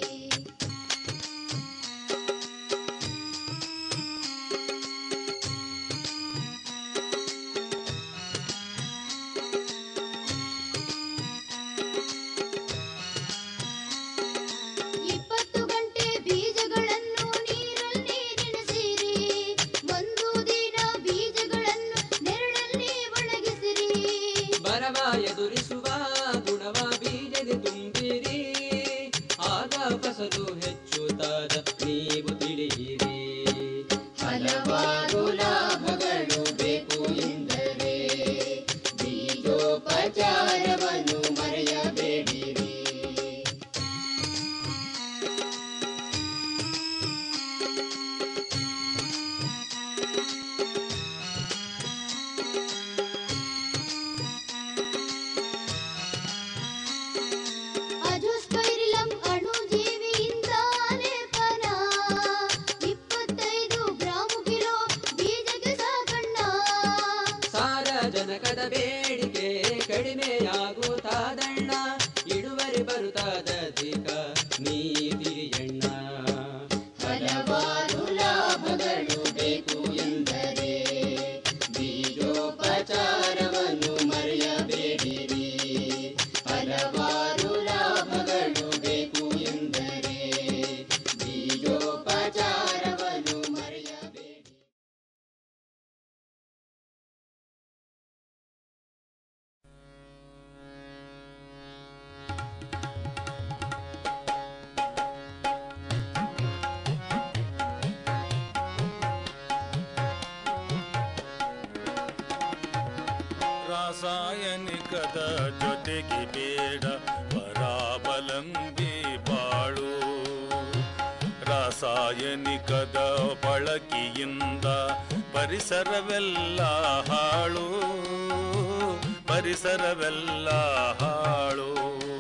ಇಪ್ಪತ್ತು ಗಂಟೆ ಬೀಜಗಳನ್ನು ನೀರಲ್ಲಿ ನೆನೆಸಿರಿ ಒಂದು ದಿನ ಬೀಜಗಳನ್ನು ನೆರಳಲ್ಲಿ ಒಣಗಿಸಿರಿ ಬರವ ಎದುರಿಸುವ ಗುಣವ ಬೀಜಗೆ ತುಂಬಿರಿ ಆಗ ಫಸಲು ಹೆಚ್ಚುತ್ತಾದ ನೀವು ತಿಳಿಯಿರಿ ಹಲವಾರು ಲಾಭಗಳು ಬೇಕು ಎಂದರೆ ಬೀಜೋಪಚಾರವನ್ನು ಮರೆಯಬೇಡಿರಿ ಅಜೋಸ್ಪೈರಿಲಂ ಅಣುಜೀವಿಯಿಂದ ಲೇಪನ ಇಪ್ಪತ್ತೈದು ಗ್ರಾಮು ಕಿಲೋ ಬೀಜಕ್ಕೆ ಸಾಕಣ್ಣ ಸಾರಜನಕದ ಬೇಡಿಕೆ ಕಡಿಮೆಯಾಗುತ್ತಾದಣ್ಣ ಇಳುವರಿ ಬರುತ್ತಾದಧಿಕ ನೀ ತಿರಿಯಣ್ಣ ಹಲವಾರು ಲಾಭಗಳು ಬೇಕು ಎಂದರೆ ಬೀಜೋಪಚಾರವನ್ನು ಮರೆಯಬೇಡಿರಿ ಹಲವಾರು ಲಾಭಗಳು ಬೇಕು ಎಂದರೆ ಬೀಜೋಪಚಾರವನ್ನು ಮರೆಯಬೇಡಿ ರಾಸಾಯನಿಕದ ಜೊತೆಗೆ ಬೇಡ ಪರಾವಲಂಬಿ ಬಾಳು ರಾಸಾಯನಿಕದ ಬಳಕೆಯಿಂದ ಪರಿಸರವೆಲ್ಲ ಹಾಳು ಪರಿಸರವೆಲ್ಲ ಹಾಳು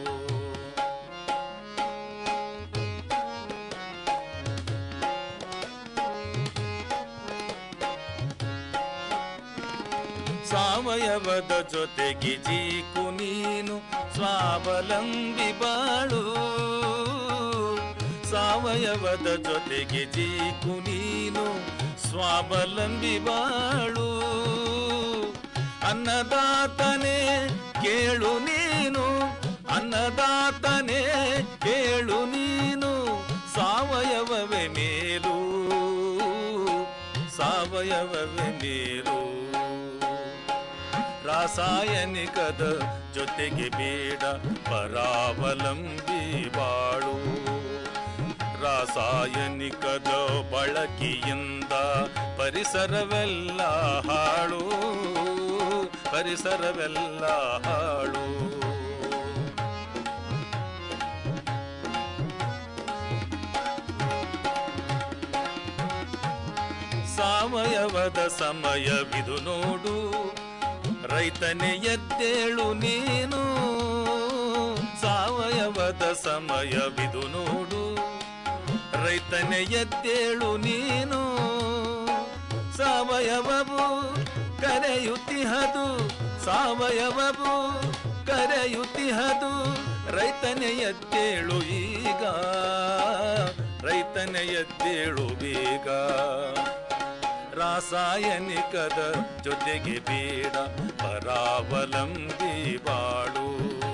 ಸಾವಯವದ ಜೊತೆಗೆ ಜೀಕು ನೀನು ಸ್ವಾವಲಂಬಿ ಬಾಳು ಸಾವಯವದ ಜೊತೆಗೆ ಜೀಕು ನೀನು ಸ್ವಾವಲಂಬಿ ಬಾಳು ಅನ್ನದಾತನೇ ಕೇಳು ನೀನು ಅನ್ನದಾತನೇ ಕೇಳು ನೀನು ಸಾವಯವವೇ ಮೇಲು ಸಾವಯವವೇ ಮೇಲು ರಾಸಾಯನಿಕದ ಜೊತೆಗೆ ಬೇಡ ಪರಾವಲಂಬಿ ಬಾಳು ರಾಸಾಯನಿಕದ ಬಳಕೆಯಿಂದ ಪರಿಸರವೆಲ್ಲ ಹಾಳು ಪರಿಸರವೆಲ್ಲ ಹಾಳು ಸಾವಯವದ ಸಮಯವಿದು ನೋಡು ರೈತನೇ ಎದ್ದೇಳು ನೀನು ಸಾವಯವದ ಸಮಯವಿದು ನೋಡು ರೈತನೇ ಎದ್ದೇಳು ನೀನು ಸಾವಯವವು ಕರೆಯುತ್ತಿಹದು ಸಾವಯವವು ಕರೆಯುತ್ತಿಹದು ರೈತನೇ ಎದ್ದೇಳು ಈಗ ರೈತನೇ ಎದ್ದೇಳು ಬೇಗ ರಾಸಾಯನಿಕದ ಜೊತೆಗೆ ಬೇಡ ಪರಾವಲಂಬಿ ಬಾಳು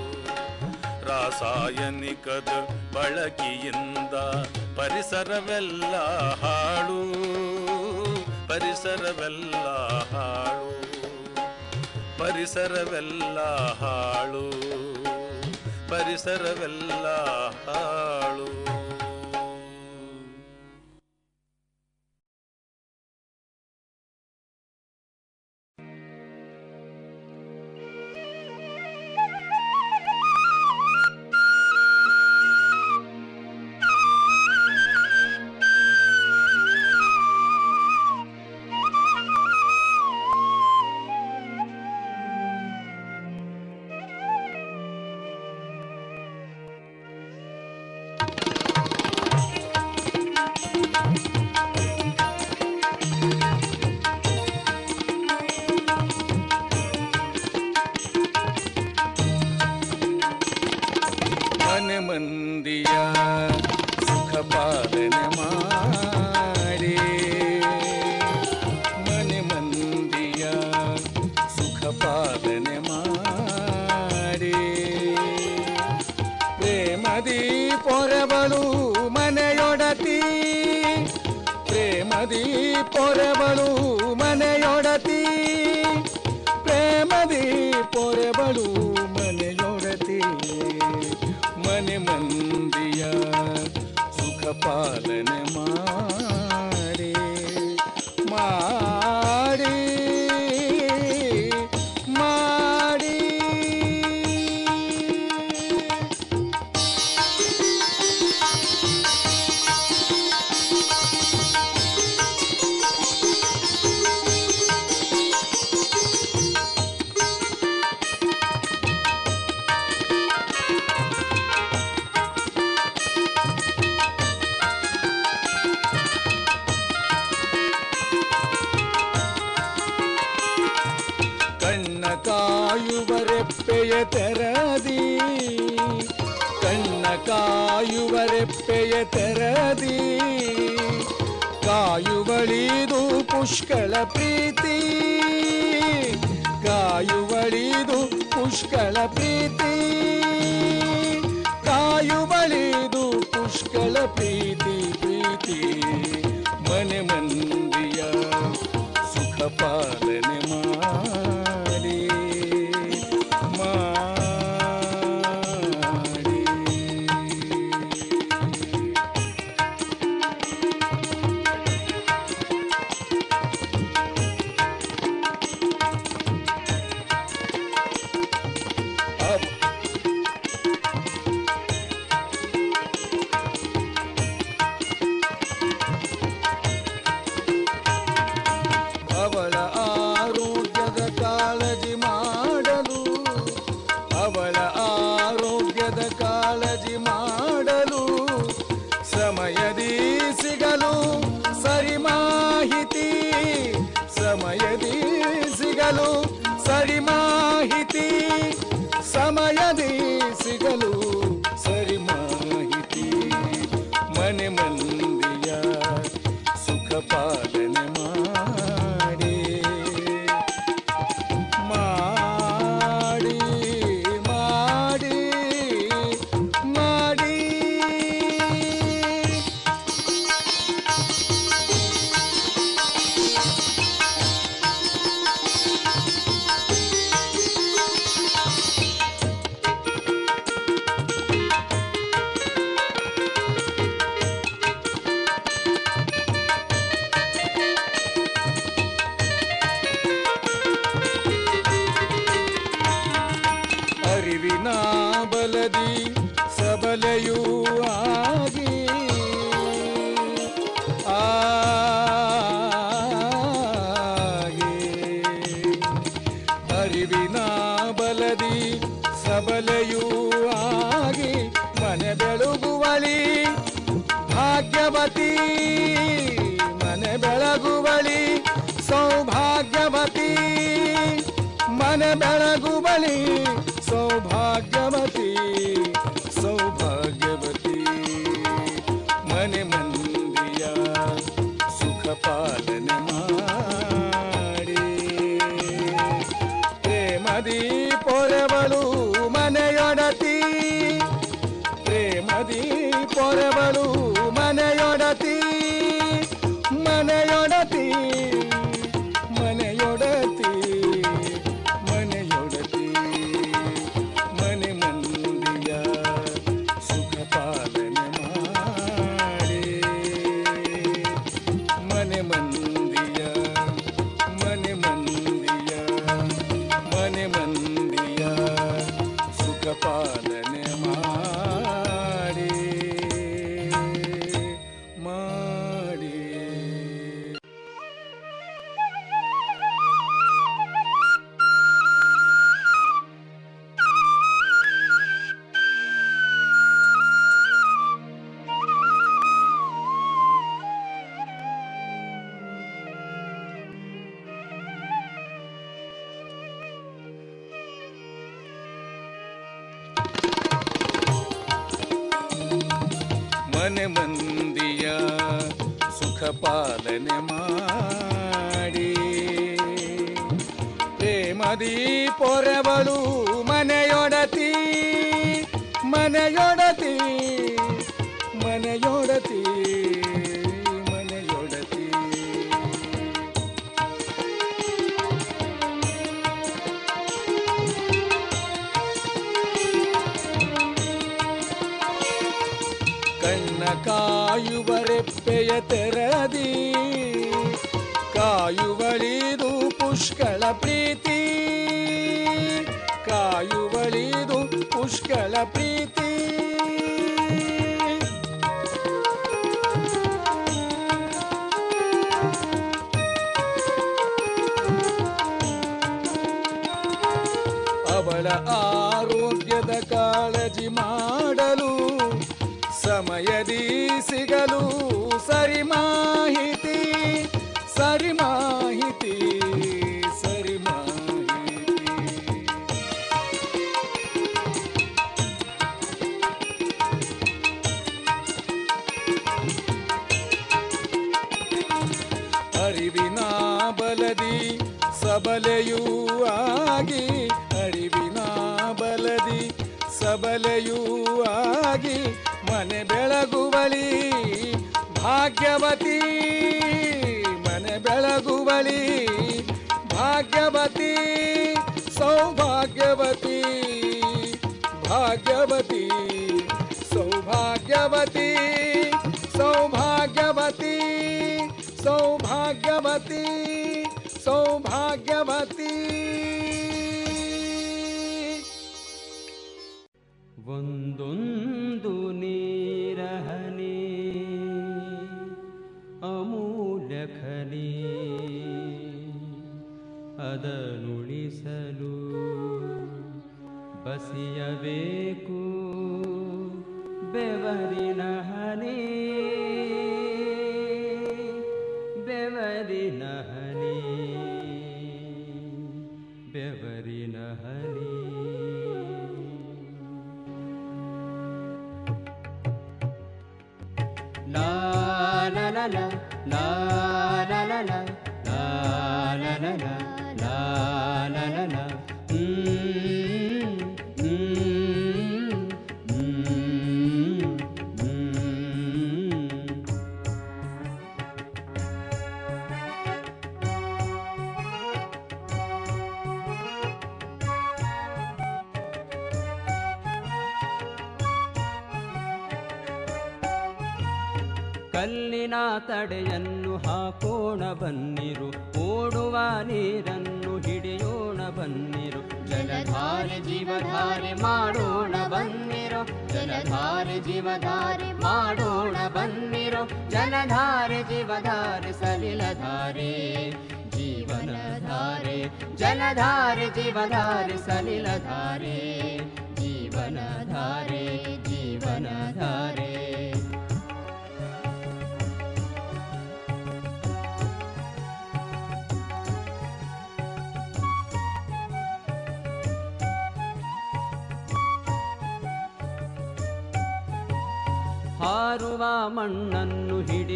ರಾಸಾಯನಿಕದ ಬಳಕೆಯಿಂದ ಪರಿಸರವೆಲ್ಲ ಹಾಳು ಪರಿಸರವೆಲ್ಲ ಹಾಳು ಪರಿಸರವೆಲ್ಲ ಹಾಳು ಪರಿಸರವೆಲ್ಲ ಹಾಳು ಮನೆ ಮಂದಿಯ ಸುಖ ಪಾಲನೆ ಮಾಡಿ ಮನೆ ಮಂದಿಯ ಸುಖ ಪಾಲನೆ ಮಾಡಿ ಪ್ರೇಮದಿ ಪೊರೆಬಳು ಮನೆಯೊಡತಿ ಪ್ರೇಮದಿ ಪೊರೆಬಳು ಮನೆಯೊಡತಿ ಪ್ರೇಮದಿ ಪೊರೆಬಳು ಮನೆಯೊಡತಿ ಮನೆ ಮಂದಿಯ ಸುಖ ಪಾಲನೆ ಮಾಡಿ ಮಾಡಿ ಮಾಡಿ ಕಣ್ಣ ಕಾಯುವರೆಪ್ಪೆಯ ತೆರದಿ ಕಣ್ಣ ಕಾಯುವರೆಪ್ಪೆಯ ತೆರದಿ ಕಾಯುವಳಿದು ಪುಷ್ಕಳ ಪ್ರೀತಿ ಕಾಯುವಳಿದು ಪುಷ್ಕಳ ಪ್ರೀತಿ ಕಾಯುವಳಿದು ಪುಷ್ಕಳ ಪ್ರೀತಿ ಪ್ರೀತಿ ಮನೆ ಮಂದಿಯ ಸುಖ ಪಾಲನೆ ಮಾಡಿ ಮಾಡಿ ಅವ್- ಅವಳ ಆರೋಗ್ಯದ ಕಾಳಜಿ ಮಾಡಲು ಅವಳ ಆರೋಗ್ಯದ ಕಾಳಜಿ ಮಾಡಲು ಸಮಯದಿ ಸಿಗಲು ಸರಿ ಮಾಹಿತಿ ಸಮಯದಿ ಸಿಗಲು ಸರಿ ಮಾಹಿತಿ ಸಮಯದಿ ಸಿಗಲು ಸರಿ ಮಾಹಿತಿ ಮನೆ ಮಂದಿಯ ಸುಖ ಪಾಲನೆ ಮಾಡಿ ಮಾಡಿ ಮಾಡಿ ಮಾಡಿ ಅರಿವಿನ ಬಲದಿ ಸಬಲೆಯೂ ಆಗಿ ಆ ಸಬಲೆಯೂ ಆಗಿ ಮನೆ ಬೆಳಗುವಳಿ ಭಾಗ್ಯವತಿ ಮನೆ ಬೆಳಗುವಳಿ ಸೌಭಾಗ್ಯವತಿ ಮನೆ ಬೆಳಗುವಳಿ ಸೌಭಾಗ್ಯವತಿ ಸೌಭಾಗ್ಯವತಿ ಮನೆ ಮಂದಿಯ ಸುಖ ಪಾಲನೆ ಮಾಡಿ ಪ್ರೇಮದಿ ಪೊರೆವಳು ಮನೆಯೊಡತಿ ಪ್ರೇಮದಿ ಪೊರೆವಳು ಮನೆಯೊಡತಿ ಮನೆಯೊಡತಿ ಮನೆಯೊಡತಿ ಮನೆಯೊಡತಿ ಮನೆ ಮಂದಿಯ ಸುಖ ಪಾಲನೆ ಮಾಡಿ ಮನೆ ಮಂದಿಯ ಮನೆ ಮಂದಿಯ ಮನೆ ಮಂದಿಯ ಸುಖ ಪಾಲನೆ ಮಾಡಿ ಮಾಡಿ ಮನೆ ಮಂದಿಯ ಸುಖ ಪಾಲನೆ ಮಾಡಿ ಪ್ರೇಮದಿ ಪೊರೆವಳು ಮನೆಯೊಡತಿ ಮನೆಯೊಡತಿ ಮನೆಯೊಡತಿ ಮನೆಯೊಡತಿ ಕಣ್ಣ ಕಾಯುವರೆಪ್ಪೆಯ ತೆರದಿ ಕಾಯುವಳಿದು ಪುಷ್ಕಳ ಪ್ರೀತಿ ಕಾಯುವಳಿದು ಪುಷ್ಕಳ ಪ್ರೀತಿ ಅವಳ ಆರೋಗ್ಯದ ಕಾಳಜಿ ಮಾಡಲು ಸಮಯದಿ ಸಿಗಲು ಸರಿ ಮಾಹಿತಿ ಸರಿ ಮಾಹಿತಿ ಸರಿ ಮಾಹಿತಿ ಅರಿವಿನ ಬಲದಿ ಸಬಲೆಯೂ ಆಗಿ ಅರಿವಿನ ಬಲದಿ ಸಬಲೆಯೂ ಆಗಿ ಮನೆ ಬೆಳಗುವಳಿ ಭಾಗ್ಯವತಿ ಮನೆ ಬೆಳಗುವಳಿ ಭಾಗ್ಯವತಿ ಸೌಭಾಗ್ಯವತಿ ಭಾಗ್ಯವತಿ ಸೌಭಾಗ್ಯವತಿ ಸೌಭಾಗ್ಯವತಿ ಸೌಭಾಗ್ಯವತಿ ಸೌಭಾಗ್ಯವತಿ ಒಂದೊಂದು ನೀರಹನಿ ಅಮೂಲ್ಯ ಖನಿ ಅದನುಳಿಸಲು ಬಸಿಯಬೇಕು ಬೆವರಿನ ಹನಿ ಬೆವರಿನ ಹನಿ ಬೆವರಿನ ಹನಿ La la la la la la la la la la la la la la la la Mm, mm, mm, mm. ಕಲ್ಲಿನ ತಡೆಯನ್ನು ಹಾಕೋಣ ಬನ್ನಿರು ಓಡುವ ನೀರನ್ನು ಹಿಡಿಯೋಣ ಬನ್ನಿರು ಜಲಧಾರೆ ಜೀವಧಾರೆ ಮಾಡೋಣ ಬನ್ನಿರು ಜಲಧಾರೆ ಜೀವಧಾರೆ ಮಾಡೋಣ ಬನ್ನಿರು ಜಲಧಾರೆ ಜೀವಧಾರೆ ಸಲಿಲಧಾರೆ ಜೀವನಧಾರೆ ಜಲಧಾರೆ ಜೀವಧಾರೆ ಸಲಿಲಧಾರೆ ಜೀವನಧಾರೆ ಜೀವನಧಾರೆ ಹಾರುವ ಮಣ್ಣನ್ನು ಹಿಡಿ